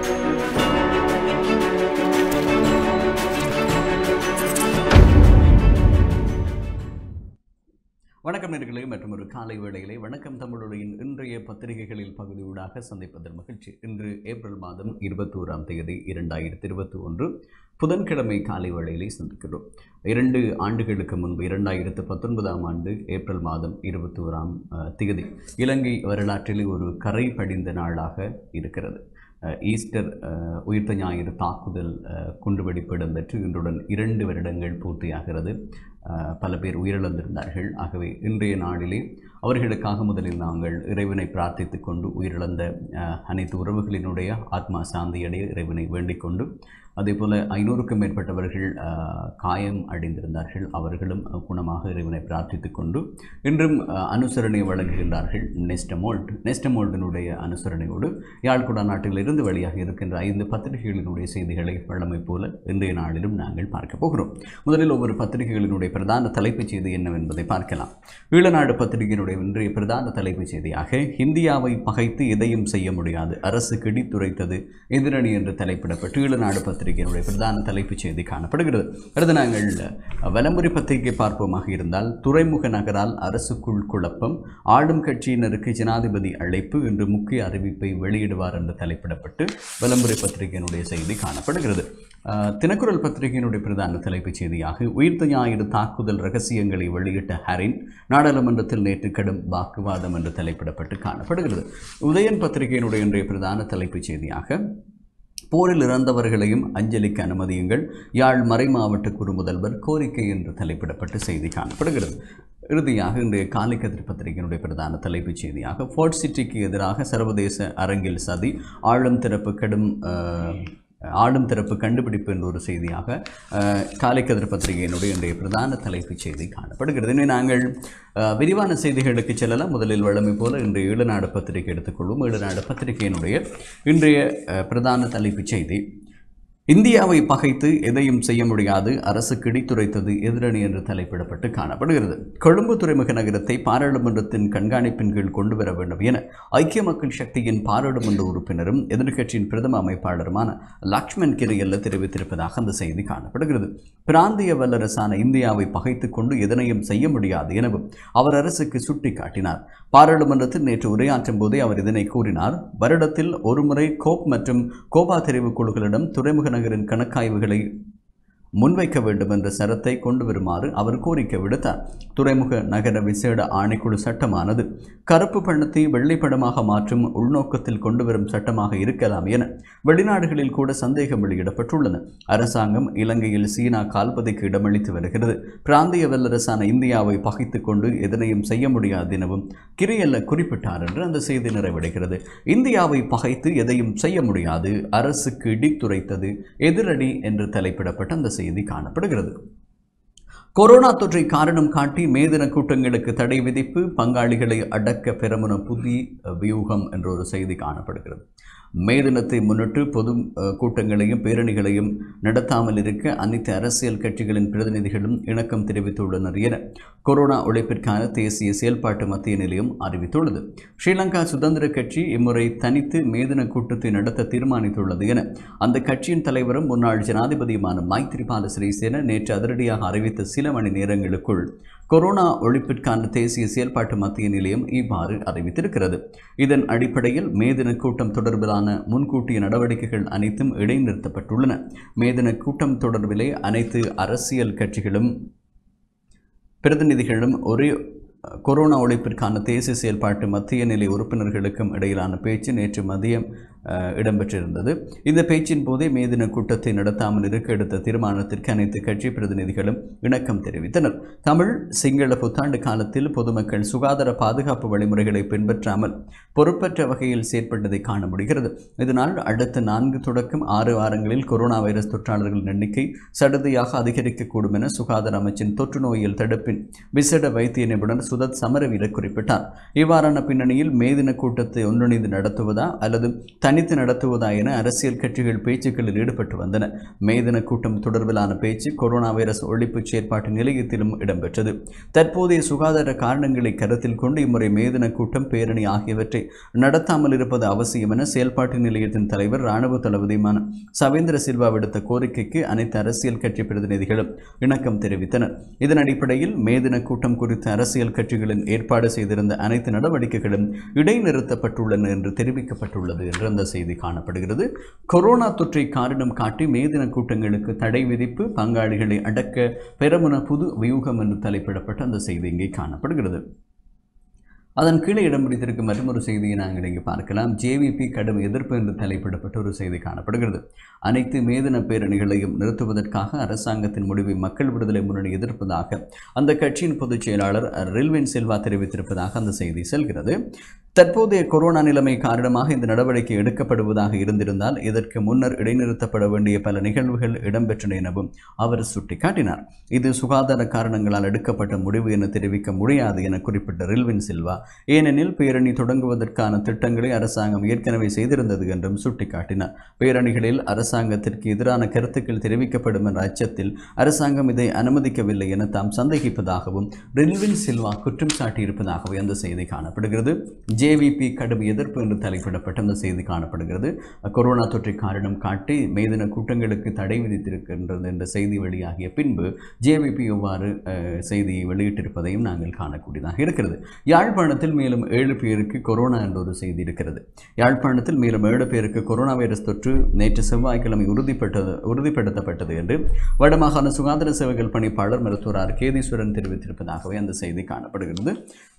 வணக்கம் நேர்களே மற்றும் ஒரு காலை வேளையிலே வணக்கம் தமிழுடைய இன்றைய பத்திரிகைகளில் பகுதியூடாக சந்திப்பதில் மகிழ்ச்சி இன்று ஏப்ரல் மாதம் இருபத்தோராம் தேதி இரண்டாயிரத்தி இருபத்தி ஒன்று புதன்கிழமை காலை வேளையிலே சந்திக்கிறோம் இரண்டு ஆண்டுகளுக்கு முன்பு இரண்டாயிரத்து பத்தொன்பதாம் ஆண்டு ஏப்ரல் மாதம் இருபத்தி ஓராம் தேதி இலங்கை வரலாற்றிலே ஒரு கரை படிந்த நாளாக இருக்கிறது அஹ், ஈஸ்டர் அஹ், உயிர்த்த ஞாயிறு தாக்குதல் அஹ், குண்டுவெடிப்பு இடம்பெற்று இன்றுடன் இரண்டு வருடங்கள் பூர்த்தியாகிறது அஹ், பல பேர் உயிரிழந்திருந்தார்கள் ஆகவே இன்றைய நாளிலே அவர்களுக்காக முதலில் நாங்கள் இறைவனை பிரார்த்தித்துக் கொண்டு உயிரிழந்த அஹ், அனைத்து உறவுகளினுடைய ஆத்மா சாந்தியடைய இறைவனை வேண்டிக் கொண்டு அதே போல் ஐநூறுக்கும் மேற்பட்டவர்கள் அஹ், காயம் அடைந்திருந்தார்கள் அவர்களும் குணமாக இறைவனை பிரார்த்தித்துக் கொண்டு இன்றும் அஹ், அனுசரணை வழங்குகின்றார்கள் நெஸ்டமோல்ட் நெஸ்டமோல்டினுடைய அனுசரணையோடு யாழ்குடா நாட்டிலிருந்து வெளியாக இருக்கின்ற ஐந்து பத்திரிகைகளினுடைய செய்திகளை வழமை போல இன்றைய நாளிலும் நாங்கள் பார்க்க போகிறோம் முதலில் ஒவ்வொரு பத்திரிகைகளினுடைய பிரதான தலைப்புச் செய்தி என்னவென்பதை பார்க்கலாம் ஈழநாடு பத்திரிகையினுடைய இன்றைய பிரதான தலைப்புச் செய்தியாக இந்தியாவை பகைத்து எதையும் செய்ய முடியாது அரசு கிடித்துரைத்தது எதிரணி என்று தலைப்பிடப்பட்டு ஈழநாடு பத்திரிகையினுடைய பிரதான தலைப்புச் செய்தி காணப்படுகிறது அடுத்து நாங்கள் வலமுறை பத்திரிகை பார்ப்போமாக இருந்தால் துறைமுக நகரால் அரசுக்குள் குழப்பம் ஆளும் கட்சியினருக்கு ஜனாதிபதி அழைப்பு என்று முக்கிய அறிவிப்பை வெளியிடுவார் என்று தலைப்பிடப்பட்டு வலமுறை பத்திரிகையினுடைய செய்தி காணப்படுகிறது அஹ், தினக்குரல் பத்திரிகையினுடைய பிரதான தலைப்புச் செய்தியாக உயிர்த்த ஞாயிறு தாக்குதல் ரகசியங்களை வெளியிட்ட ஹரின் நாடாளுமன்றத்தில் நேற்று கடும் வாக்குவாதம் என்று தலைப்பிடப்பட்டு காணப்படுகிறது உதயன் பத்திரிகையினுடைய இன்றைய பிரதான தலைப்புச் செய்தியாக போரில் இறந்தவர்களையும் அஞ்சலிக்கு அனுமதியுங்கள் யாழ் மறை மாவட்ட குறு முதல்வர் கோரிக்கை என்று தலைப்பிடப்பட்டு செய்தி காணப்படுகிறது இறுதியாக இன்றைய காலிக்கதிர் பத்திரிகையினுடைய பிரதான தலைப்புச் செய்தியாக ஃபோர்ட் சிட்டிக்கு எதிராக சர்வதேச அரங்கில் சதி ஆழம் திறப்பு கடும் அஹ், ஆடும் திறப்பு கண்டுபிடிப்பு என்ற ஒரு செய்தியாக அஹ், காலைக்கதிர் பத்திரிகையினுடைய இன்றைய பிரதான தலைப்புச் செய்தி காணப்படுகிறது இனி நாங்கள் அஹ், விரிவான செய்திகளுக்கு செல்லலாம் முதலில் வழமை போல இன்றைய ஈழநாடு பத்திரிகை எடுத்துக்கொள்வோம் ஈழநாடு பத்திரிகையினுடைய இன்றைய அஹ், பிரதான தலைப்புச் செய்தி இந்தியாவை பகைத்து எதையும் செய்ய முடியாது அரசு கிடித்துரைத்தது எதிரணி என்று தலைப்பிடப்பட்டு காணப்படுகிறது கொழும்பு துறைமுக நகரத்தை பாராளுமன்றத்தின் கண்காணிப்பின் கீழ் கொண்டு வர வேண்டும் என ஐக்கிய மக்கள் சக்தியின் பாராளுமன்ற உறுப்பினரும் எதிர்க்கட்சியின் பிரதம அமைப்பாளருமான லக்ஷ்மண் கிரியல்ல தெரிவித்திருப்பதாக அந்த செய்தி காணப்படுகிறது பிராந்திய வல்லரசான இந்தியாவை பகைத்துக் கொண்டு எதனையும் செய்ய முடியாது எனவும் அவர் அரசுக்கு சுட்டிக்காட்டினார் பாராளுமன்றத்தில் நேற்று உரையாற்றும் போதே அவர் இதனை கூறினார் வருடத்தில் ஒருமுறை கோப் மற்றும் கோபா தெரிவு குழுக்களிடம் துறைமுக நகரின் கணக்காய்வுகளை முன்வைக்க வேண்டும் என்ற சரத்தை கொண்டு வருமாறு அவர் கோரிக்கை விடுத்தார் துறைமுக நகர விசேட ஆணைக்குழு சட்டமானது கருப்பு பணத்தை வெள்ளை படமாக மாற்றும் உள்நோக்கத்தில் கொண்டு வரும் சட்டமாக இருக்கலாம் என வெளிநாடுகளில் கூட சந்தேகம் வெளியிடப்பட்டுள்ளன அரசாங்கம் இலங்கையில் சீனா கால்பதைக்கு இடமளித்து வருகிறது பிராந்திய வல்லரசான இந்தியாவை பகைத்துக் கொண்டு எதனையும் செய்ய முடியாது எனவும் கிரியல்ல குறிப்பிட்டார் என்று அந்த செய்தி நிறைவடைகிறது இந்தியாவை பகைத்து எதையும் செய்ய முடியாது அரசுக்கு இடித்துரைத்தது எதிரடி என்று தலைப்பிடப்பட்ட அந்த செய்தி காணப்படுகிறது கொரோனா தொற்றை காரணம் காட்டி மேதின கூட்டங்களுக்கு தடை விதிப்பு பங்காளிகளை அடக்க பெறமுன புதிய வியூகம் என்ற ஒரு செய்தி காணப்படுகிறது மே தினத்தை முன்னிட்டு பொது அஹ், கூட்டங்களையும் பேரணிகளையும் நடத்தாமல் இருக்க அனைத்து அரசியல் கட்சிகளின் பிரதிநிதிகளும் இணக்கம் தெரிவித்துள்ளனர் என கொரோனா ஒழிப்பிற்கான தேசிய செயல்பாட்டு மத்திய நிலையம் அறிவித்துள்ளது ஸ்ரீலங்கா சுதந்திர கட்சி இம்முறை தனித்து மேதின கூட்டத்தை நடத்த தீர்மானித்துள்ளது என அந்த கட்சியின் தலைவரும் முன்னாள் ஜனாதிபதியுமான மைத்திரிபால சிறிசேன நேற்று அதிரடியாக அறிவித்த சில மணி நேரங்களுக்குள் கொரோனா ஒழிப்பிற்கான தேசிய செயல்பாட்டு மத்திய நிலையம் இவ்வாறு அறிவித்திருக்கிறது இதன் அடிப்படையில் மேதின கூட்டம் தொடர்பிலான முன்கூட்டிய நடவடிக்கைகள் அனைத்தும் இடைநிறுத்தப்பட்டுள்ளன மேதின கூட்டம் தொடர்பிலே அனைத்து அரசியல் கட்சிகளும் பிரதிநிதிகளும் ஒரே கொரோனா ஒழிப்பிற்கான தேசிய செயல்பாட்டு மத்திய நிலை உறுப்பினர்களுக்கும் இடையிலான பேச்சு நேற்று மதியம் அஹ், இடம்பெற்றிருந்தது இந்த பேச்சின் போதே மேதின கூட்டத்தை நடத்தாமல் இருக்க எடுத்த தீர்மானத்திற்கு அனைத்து கட்சி பிரதிநிதிகளும் இணக்கம் தெரிவித்தனர் தமிழ் சிங்கள புத்தாண்டு காலத்தில் பொதுமக்கள் சுகாதார பாதுகாப்பு வழிமுறைகளை பின்பற்றாமல் பொறுப்பற்ற வகையில் செயற்பட்டதை காண முடிகிறது இதனால் அடுத்த நான்கு தொடக்கம் ஆறு வாரங்களில் கொரோனா வைரஸ் தொற்றாளர்களின் எண்ணிக்கை சடுதியாக அதிகரிக்கக்கூடும் என சுகாதார அமைச்சின் தொற்று நோயியல் தடுப்பின் விசேட வைத்திய நிபுணர் சுதத் சமரவீர குறிப்பிட்டார் இவ்வாறான பின்னணியில் மேதின கூட்டத்தை ஒன்றிணைந்து நடத்துவதா அல்லது தனித்து நடத்துவதா என அரசியல் கட்சிகள் பேச்சுக்களில் ஈடுபட்டு வந்தன மேதின கூட்டம் தொடர்பிலான பேச்சு கொரோனா வைரஸ் ஒழிப்பு செயற்பாட்டு நிலையத்திலும் இடம்பெற்றது தற்போதைய சுகாதார காரணங்களை கருத்தில் கொண்டு இம்முறை மேதின கூட்டம் பேரணி ஆகியவற்றை நடத்தாமல் இருப்பது அவசியம் என செயல்பாட்டு நிலையத்தின் தலைவர் இராணுவ தளபதியுமான சவேந்திர சில்வா விடுத்த கோரிக்கைக்கு அனைத்து அரசியல் கட்சி பிரதிநிதிகளும் இணக்கம் தெரிவித்தனர் இதன் அடிப்படையில் மேதின கூட்டம் குறித்த அரசியல் கட்சிகளின் ஏற்பாடு செய்திருந்த அனைத்து நடவடிக்கைகளும் இடைநிறுத்தப்பட்டுள்ளன என்று தெரிவிக்கப்பட்டுள்ளது என்று அந்த செய்தி காணப்படுகிறது கொரோனா தொற்றை காரணம் காட்டி மேதின கூட்டங்களுக்கு தடை விதிப்பு பங்காளிகளை அடக்க பெருமன புது வியூகம் என்று தலைப்பிடப்பட்ட அந்த செய்தி இங்கே காணப்படுகிறது அதன் கீழே இடம் பிடித்திருக்கும் மற்றொரு செய்தியை நாங்கள் இங்கே பார்க்கலாம் ஜேவிபி கடும் எதிர்ப்பு என்று தலைப்பிடப்பட்ட ஒரு செய்தி காணப்படுகிறது அனைத்து மேதன பேரணிகளையும் நிறுத்துவதற்காக அரசாங்கத்தின் முடிவை மக்கள் விடுதலை முன்னணி எதிர்ப்பதாக அந்த கட்சியின் பொதுச் செயலாளர் ரில்வின் செல்வா தெரிவித்திருப்பதாக அந்த செய்தி செல்கிறது தற்போதைய கொரோனா நிலைமை காரணமாக இந்த நடவடிக்கை எடுக்கப்படுவதாக இருந்திருந்தால் இதற்கு முன்னர் இடைநிறுத்தப்பட வேண்டிய பல நிகழ்வுகள் இடம்பெற்றன எனவும் அவர் சுட்டிக்காட்டினார் இது சுகாதார காரணங்களால் எடுக்கப்பட்ட முடிவு என தெரிவிக்க முடியாது என குறிப்பிட்ட ரில்வின் சில்வா ஏனெனில் பேரணி தொடங்குவதற்கான திட்டங்களை அரசாங்கம் ஏற்கனவே செய்திருந்தது என்றும் சுட்டிக்காட்டினார் பேரணிகளில் அரசாங்கத்திற்கு எதிரான கருத்துக்கள் தெரிவிக்கப்படும் என்ற அச்சத்தில் அரசாங்கம் இதை அனுமதிக்கவில்லை என தாம் சந்தேகிப்பதாகவும் ரில்வின் சில்வா குற்றம் சாட்டியிருப்பதாகவே அந்த செய்தி காணப்படுகிறது ஜேவிபி கடும் எதிர்ப்பு என்று தலைப்பிடப்பட்ட அந்த செய்தி காணப்படுகிறது கொரோனா தொற்றை காரணம் காட்டி மேதின கூட்டங்களுக்கு தடை விதித்திருக்கின்றது என்ற செய்தி வெளியாகிய பின்பு ஜேவிபி இவ்வாறு அஹ், செய்தியை வெளியிட்டிருப்பதையும் நாங்கள் காணக்கூடியதாக இருக்கிறது யாழ்ப்பாணத்தில் மேலும் ஏழு பேருக்கு கொரோனா என்ற ஒரு செய்தி இருக்கிறது யாழ்ப்பாணத்தில் மேலும் ஏழு பேருக்கு கொரோனா வைரஸ் தொற்று நேற்று செவ்வாய்க்கிழமை உறுதிப்பட்டது உறுதிப்படுத்தப்பட்டது என்று வடமாகாண சுகாதார சேவைகள் பணிப்பாளர் மருத்துவர் ஆர் கேதீஸ்வரன் தெரிவித்திருப்பதாகவே அந்த செய்தி காணப்படுகிறது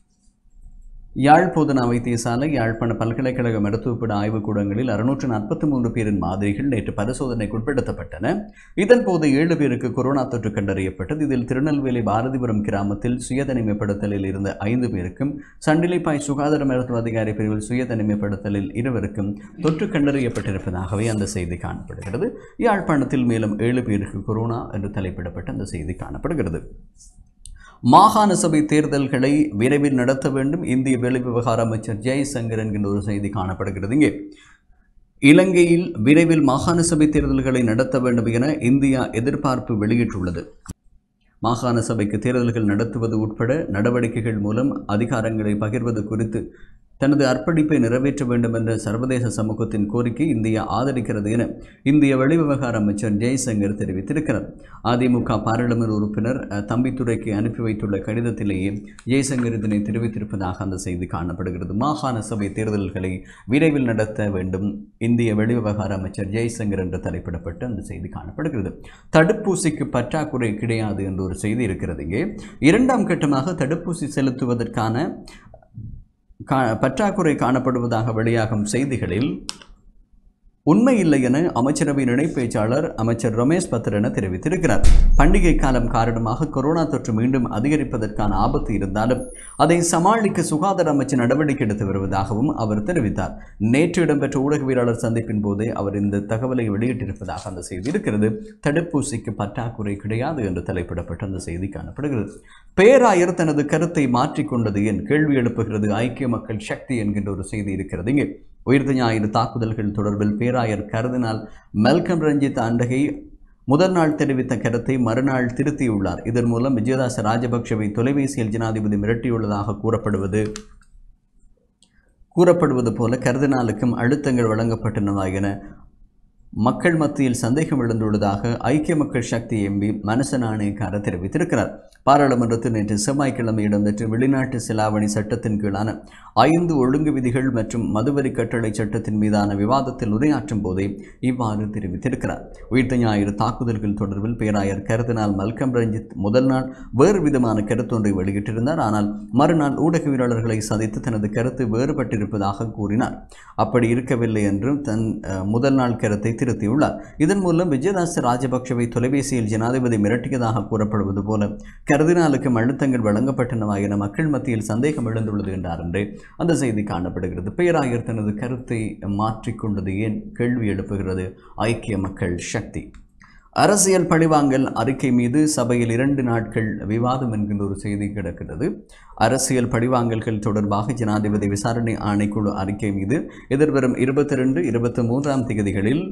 யாழ் போதனா வைத்தியசாலை யாழ்ப்பாண பல்கலைக்கழக மருத்துவப்பட ஆய்வுக்கூடங்களில் அறுநூற்று நாற்பத்தி மூன்று பேரின் மாதிரிகள் நேற்று பரிசோதனைக்கு உட்படுத்தப்பட்டன இதன்போது ஏழு பேருக்கு கொரோனா தொற்று கண்டறியப்பட்டது இதில் திருநெல்வேலி பாரதிபுரம் கிராமத்தில் சுயதனிமைப்படுத்தலில் இருந்த ஐந்து பேருக்கும் சண்டிலிப்பாய் சுகாதார மருத்துவ அதிகாரி பிரிவில் சுயதனிமைப்படுத்தலில் இருவருக்கும் தொற்று கண்டறியப்பட்டிருப்பதாகவே அந்த செய்தி காணப்படுகிறது யாழ்ப்பாணத்தில் மேலும் ஏழு பேருக்கு கொரோனா என்று தலைப்பிடப்பட்ட அந்த செய்தி காணப்படுகிறது மாகாண சபை தேர்தல்களை விரைவில் நடத்த வேண்டும் இந்திய வெளிவிவகார அமைச்சர் ஜெய்சங்கர் என்கின்ற ஒரு செய்தி காணப்படுகிறது இங்கே இலங்கையில் விரைவில் மாகாண சபை தேர்தல்களை நடத்த வேண்டும் என இந்தியா எதிர்பார்ப்பு வெளியிட்டுள்ளது மாகாண சபைக்கு தேர்தல்கள் நடத்துவது உட்பட நடவடிக்கைகள் மூலம் அதிகாரங்களை பகிர்வது குறித்து தனது அர்ப்பணிப்பை நிறைவேற்ற வேண்டும் என்ற சர்வதேச சமூகத்தின் கோரிக்கை இந்தியா ஆதரிக்கிறது என இந்திய வெளிவிவகார அமைச்சர் ஜெய்சங்கர் தெரிவித்திருக்கிறார் அதிமுக பாராளுமன்ற உறுப்பினர் அஹ், தம்பித்துரைக்கு அனுப்பி வைத்துள்ள கடிதத்திலேயே ஜெய்சங்கர் இதனை தெரிவித்திருப்பதாக அந்த செய்தி காணப்படுகிறது மாகாண சபை தேர்தல்களை விரைவில் நடத்த வேண்டும் இந்திய வெளிவிவகார அமைச்சர் ஜெய்சங்கர் என்று தலைப்பிடப்பட்டு அந்த செய்தி காணப்படுகிறது தடுப்பூசிக்கு பற்றாக்குறை கிடையாது என்ற ஒரு செய்தி இருக்கிறது இங்கே இரண்டாம் கட்டமாக தடுப்பூசி செலுத்துவதற்கான கா பற்றாக்குறை காணப்படுவதாக வெளியாகும் செய்திகளில் உண்மை இல்லை என அமைச்சரவை இணை பேச்சாளர் அமைச்சர் ரமேஷ் பத்ரன தெரிவித்திருக்கிறார் பண்டிகை காலம் காரணமாக கொரோனா தொற்று மீண்டும் அதிகரிப்பதற்கான ஆபத்து இருந்தாலும் அதை சமாளிக்க சுகாதார அமைச்சு நடவடிக்கை எடுத்து வருவதாகவும் அவர் தெரிவித்தார் நேற்று இடம்பெற்ற ஊடகவியலாளர் சந்திப்பின் போதே அவர் இந்த தகவலை வெளியிட்டிருப்பதாக அந்த செய்தி இருக்கிறது தடுப்பூசிக்கு பற்றாக்குறை கிடையாது என்று தலைப்பிடப்பட்ட அந்த செய்தி காணப்படுகிறது பேராயர் தனது கருத்தை மாற்றிக்கொண்டது என் கேள்வி எழுப்புகிறது ஐக்கிய மக்கள் சக்தி என்கின்ற ஒரு செய்தி இருக்கிறது இங்கே உயிர்த்த ஞாயிறு தாக்குதல்கள் தொடர்பில் பேராயர் கருதினால் மெல்கம் ரஞ்சித் அண்டகை முதல் நாள் தெரிவித்த கருத்தை மறுநாள் திருத்தியுள்ளார் இதன் மூலம் விஜயதாச ராஜபக்ஷவை தொலைபேசியில் ஜனாதிபதி மிரட்டியுள்ளதாக கூறப்படுவது கூறப்படுவது போல கருதினாலுக்கும் அழுத்தங்கள் வழங்கப்பட்டனவா என மக்கள் மத்தியில் சந்தேகம் எழுந்துள்ளதாக ஐக்கிய மக்கள் சக்தி எம்பி மனச நாணயக்கார தெரிவித்திருக்கிறார் பாராளுமன்றத்தில் நேற்று செவ்வாய்க்கிழமை இடம்பெற்ற வெளிநாட்டு செலாவணி சட்டத்தின் கீழான ஐந்து ஒழுங்கு விதிகள் மற்றும் மதுவரி கட்டளை சட்டத்தின் மீதான விவாதத்தில் உரையாற்றும் போதே இவ்வாறு தெரிவித்திருக்கிறார் உயிர்த்த ஞாயிறு தாக்குதல்கள் தொடர்பில் பேராயர் கருதினால் மல்கம் ரஞ்சித் முதல் நாள் வேறு விதமான கருத்தொன்றை வெளியிட்டிருந்தார் ஆனால் மறுநாள் ஊடகவியலாளர்களை சந்தித்து தனது கருத்து வேறுபட்டிருப்பதாக கூறினார் அப்படி இருக்கவில்லை என்றும் தன் அஹ், முதல் நாள் கருத்தை திருத்தியுள்ளார் இதன் மூலம் விஜயதாச ராஜபக்ஷவை தொலைபேசியில் ஜனாதிபதி மிரட்டியதாக கூறப்படுவது போல கருதினாலுக்கும் அழுத்தங்கள் வழங்கப்பட்டனவா என மக்கள் மத்தியில் சந்தேகம் எழுந்துள்ளது என்றார் என்றே அந்த செய்தி காணப்படுகிறது பேராயர் தனது கருத்தை மாற்றிக்கொண்டது ஏன் கேள்வி எழுப்புகிறது ஐக்கிய மக்கள் சக்தி அரசியல் பழிவாங்கல் அறிக்கை மீது சபையில் இரண்டு நாட்கள் விவாதம் என்கின்ற ஒரு செய்தி கிடக்கிறது அரசியல் பழிவாங்கல்கள் தொடர்பாக ஜனாதிபதி விசாரணை ஆணைக்குழு அறிக்கை மீது எதிர்வரும் இருபத்தி ரெண்டு இருபத்தி மூன்றாம் தேதிகளில்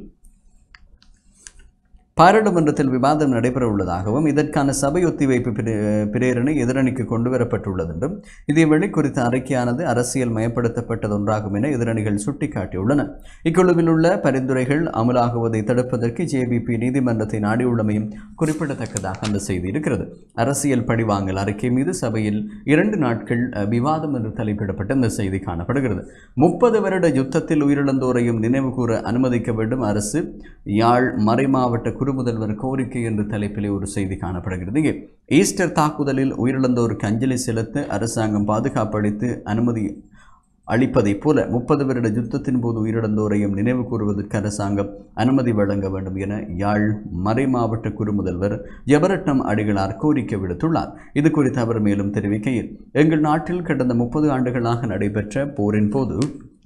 பாராளுமன்றத்தில் விவாதம் நடைபெற உள்ளதாகவும் இதற்கான சபை ஒத்திவைப்பு பிரே- பிரேரணை எதிரணிக்கு கொண்டு வரப்பட்டுள்ளது என்றும் இதேவேளை குறித்த அறிக்கையானது அரசியல் மயப்படுத்தப்பட்டது ஒன்றாகும் என எதிரணிகள் சுட்டிக்காட்டியுள்ளன இக்குழுவில் உள்ள பரிந்துரைகள் அமலாகுவதை தடுப்பதற்கு ஜேபிபி நீதிமன்றத்தை நாடியுள்ளமையும் குறிப்பிடத்தக்கதாக அந்த செய்தி இருக்கிறது அரசியல் பழிவாங்கல் அறிக்கை மீது சபையில் இரண்டு நாட்கள் அஹ், விவாதம் என்று தலைப்பிடப்பட்ட இந்த செய்தி காணப்படுகிறது முப்பது வருட யுத்தத்தில் உயிரிழந்தோரையும் நினைவு கூற அனுமதிக்க வேண்டும் அரசு யாழ் மறைமாவட்ட குறுமுதல்வர் கோரிக்கை என்ற தலைப்பிலே ஒரு செய்தி காணப்படுகிறது இங்கே ஈஸ்டர் தாக்குதலில் உயிரிழந்தோருக்கு அஞ்சலி செலுத்த அரசாங்கம் பாதுகாப்பு அளித்து அனுமதி அளிப்பதைப் போல முப்பது வருட யுத்தத்தின் போது உயிரிழந்தோரையும் நினைவு கூறுவதற்கு அரசாங்கம் அனுமதி வழங்க வேண்டும் என யாழ் மறைமாவட்ட குறுமுதல்வர் ஜெபரட்னம் அடிகளார் கோரிக்கை விடுத்துள்ளார் இது குறித்து அவர் மேலும் தெரிவிக்கையில் எங்கள் நாட்டில் கடந்த முப்பது ஆண்டுகளாக நடைபெற்ற போரின் போது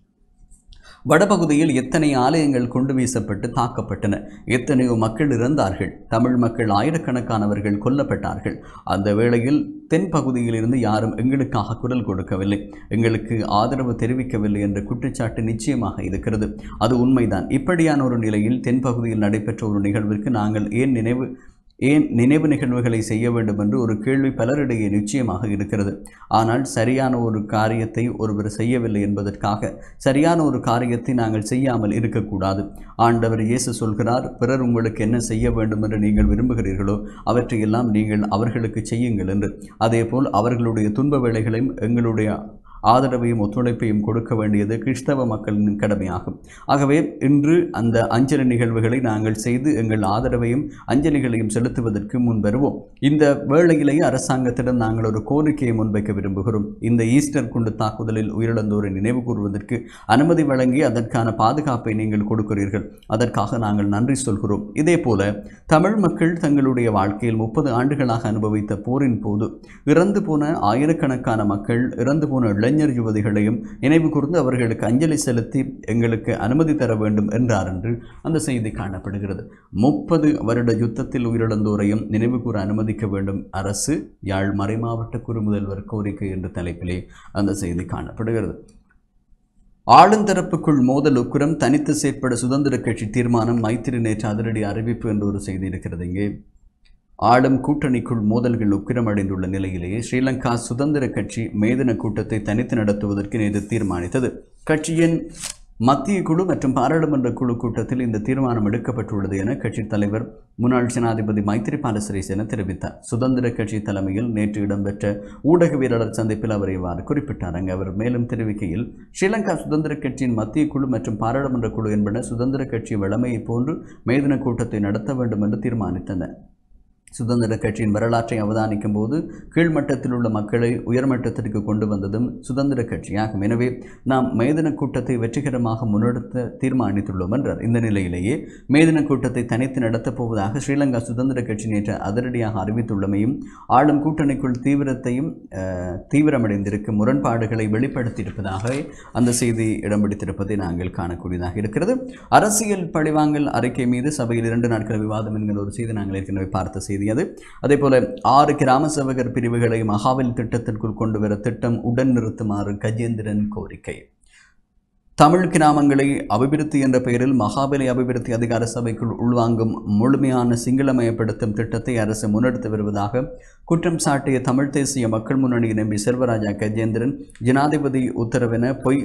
வடபகுதியில் எத்தனை ஆலயங்கள் கொண்டு வீசப்பட்டு தாக்கப்பட்டன எத்தனையோ மக்கள் இறந்தார்கள் தமிழ் மக்கள் ஆயிரக்கணக்கானவர்கள் கொல்லப்பட்டார்கள் அந்த வேளையில் தென் பகுதியில் இருந்து யாரும் எங்களுக்காக குரல் கொடுக்கவில்லை எங்களுக்கு ஆதரவு தெரிவிக்கவில்லை என்ற குற்றச்சாட்டு நிச்சயமாக இருக்கிறது அது உண்மைதான் இப்படியான ஒரு நிலையில் தென் பகுதியில் நடைபெற்ற ஒரு நிகழ்விற்கு நாங்கள் ஏன் நினைவு ஏன் நினைவு நிகழ்வுகளை செய்ய வேண்டும் என்று ஒரு கேள்வி பலரிடையே நிச்சயமாக இருக்கிறது ஆனால் சரியான ஒரு காரியத்தை ஒருவர் செய்யவில்லை என்பதற்காக சரியான ஒரு காரியத்தை நாங்கள் செய்யாமல் இருக்கக்கூடாது ஆண்டவர் இயேசு சொல்கிறார் பிறர் உங்களுக்கு என்ன செய்ய வேண்டும் என்று நீங்கள் விரும்புகிறீர்களோ அவற்றையெல்லாம் நீங்கள் அவர்களுக்கு செய்யுங்கள் என்று அதேபோல் அவர்களுடைய துன்ப வேளைகளையும் எங்களுடைய ஆதரவையும் ஒத்துழைப்பையும் கொடுக்க வேண்டியது கிறிஸ்தவ மக்களின் கடமையாகும் ஆகவே இன்று அந்த அஞ்சலி நிகழ்வுகளை நாங்கள் செய்து எங்கள் ஆதரவையும் அஞ்சலிகளையும் செலுத்துவதற்கு முன் வருவோம் இந்த வேளையிலேயே அரசாங்கத்திடம் நாங்கள் ஒரு கோரிக்கையை முன்வைக்க விரும்புகிறோம் இந்த ஈஸ்டர் குண்டு தாக்குதலில் உயிரிழந்தோரை நினைவு கூறுவதற்கு அனுமதி வழங்கி அதற்கான பாதுகாப்பை நீங்கள் கொடுக்கிறீர்கள் அதற்காக நாங்கள் நன்றி சொல்கிறோம் இதே போல தமிழ் மக்கள் தங்களுடைய வாழ்க்கையில் முப்பது ஆண்டுகளாக அனுபவித்த போரின் போது இறந்து போன ஆயிரக்கணக்கான மக்கள் இறந்து போன இளைஞர் யுவதிகளையும் நினைவு கூர்ந்து அவர்களுக்கு அஞ்சலி செலுத்தி எங்களுக்கு அனுமதி தர வேண்டும் என்றார் என்று அந்த செய்தி காணப்படுகிறது முப்பது வருட யுத்தத்தில் உயிரிழந்தோரையும் நினைவு கூற அனுமதிக்க வேண்டும் அரசு யாழ் மறைமாவட்ட குறுமுதல்வர் கோரிக்கை என்ற தலைப்பிலே அந்த செய்தி காணப்படுகிறது ஆளுந்தரப்புக்குள் மோதல் உக்குரம் தனித்து செயற்பட சுதந்திர கட்சி தீர்மானம் மைத்திரி நேற்று அதிரடி அறிவிப்பு என்ற ஒரு செய்தி இருக்கிறது இங்கே ஆளும் கூட்டணிக்குள் மோதல்கள் உக்கிரமடைந்துள்ள நிலையிலேயே ஸ்ரீலங்கா சுதந்திர கட்சி மேதன கூட்டத்தை தனித்து நடத்துவதற்கு நேற்று தீர்மானித்தது கட்சியின் மத்திய குழு மற்றும் பாராளுமன்ற குழு கூட்டத்தில் இந்த தீர்மானம் எடுக்கப்பட்டுள்ளது என கட்சித் தலைவர் முன்னாள் ஜனாதிபதி மைத்திரிபால சிறிசேன தெரிவித்தார் சுதந்திர கட்சி தலைமையில் நேற்று இடம்பெற்ற ஊடகவியலாளர் சந்திப்பில் அவர் இவ்வாறு குறிப்பிட்டார் அங்கு அவர் மேலும் தெரிவிக்கையில் ஸ்ரீலங்கா சுதந்திர கட்சியின் மத்திய குழு மற்றும் பாராளுமன்ற குழு என்பன சுதந்திர கட்சி வழமையைப் போன்று மேதின கூட்டத்தை நடத்த வேண்டும் என்று தீர்மானித்தன சுதந்திர கட்சியின் வரலாற்றை அவதானிக்கும் போது கீழ்மட்டத்தில் உள்ள மக்களை உயர்மட்டத்திற்கு கொண்டு வந்ததும் சுதந்திர கட்சியாகும் எனவே நாம் மேதின கூட்டத்தை வெற்றிகரமாக முன்னெடுத்த தீர்மானித்துள்ளோம் என்றார் இந்த நிலையிலேயே மேதின கூட்டத்தை தனித்து நடத்தப் போவதாக ஸ்ரீலங்கா சுதந்திர கட்சி நேற்று அதிரடியாக அறிவித்துள்ளமையும் ஆளும் கூட்டணிக்குள் தீவிரத்தையும் அஹ், தீவிரமடைந்திருக்கும் முரண்பாடுகளை வெளிப்படுத்தியிருப்பதாக அந்த செய்தி இடம் பிடித்திருப்பதை நாங்கள் காணக்கூடியதாக இருக்கிறது அரசியல் பழிவாங்கல் அறிக்கை மீது சபையில் இரண்டு நாட்கள் விவாதம் என்கிற ஒரு செய்தி நாங்கள் ஏற்கனவே பார்த்த செய்தி அது அதே போல ஆறு கிராம சேவகர் பிரிவுகளை மகாவலி திட்டத்திற்குள் கொண்டு வர திட்டம் உடன் நிறுத்துமாறு கஜேந்திரன் கோரிக்கை தமிழ் கிராமங்களை அபிவிருத்தி என்ற பெயரில் மகாபலி அபிவிருத்தி அதிகார சபைக்குள் உள்வாங்கும் முழுமையான சிங்களமயப்படுத்தும் திட்டத்தை அரசு முன்னெடுத்து வருவதாக குற்றம் சாட்டிய தமிழ் தேசிய மக்கள் முன்னணியின் எம்பி செல்வராஜா கஜேந்திரன் ஜனாதிபதி உத்தரவென பொய்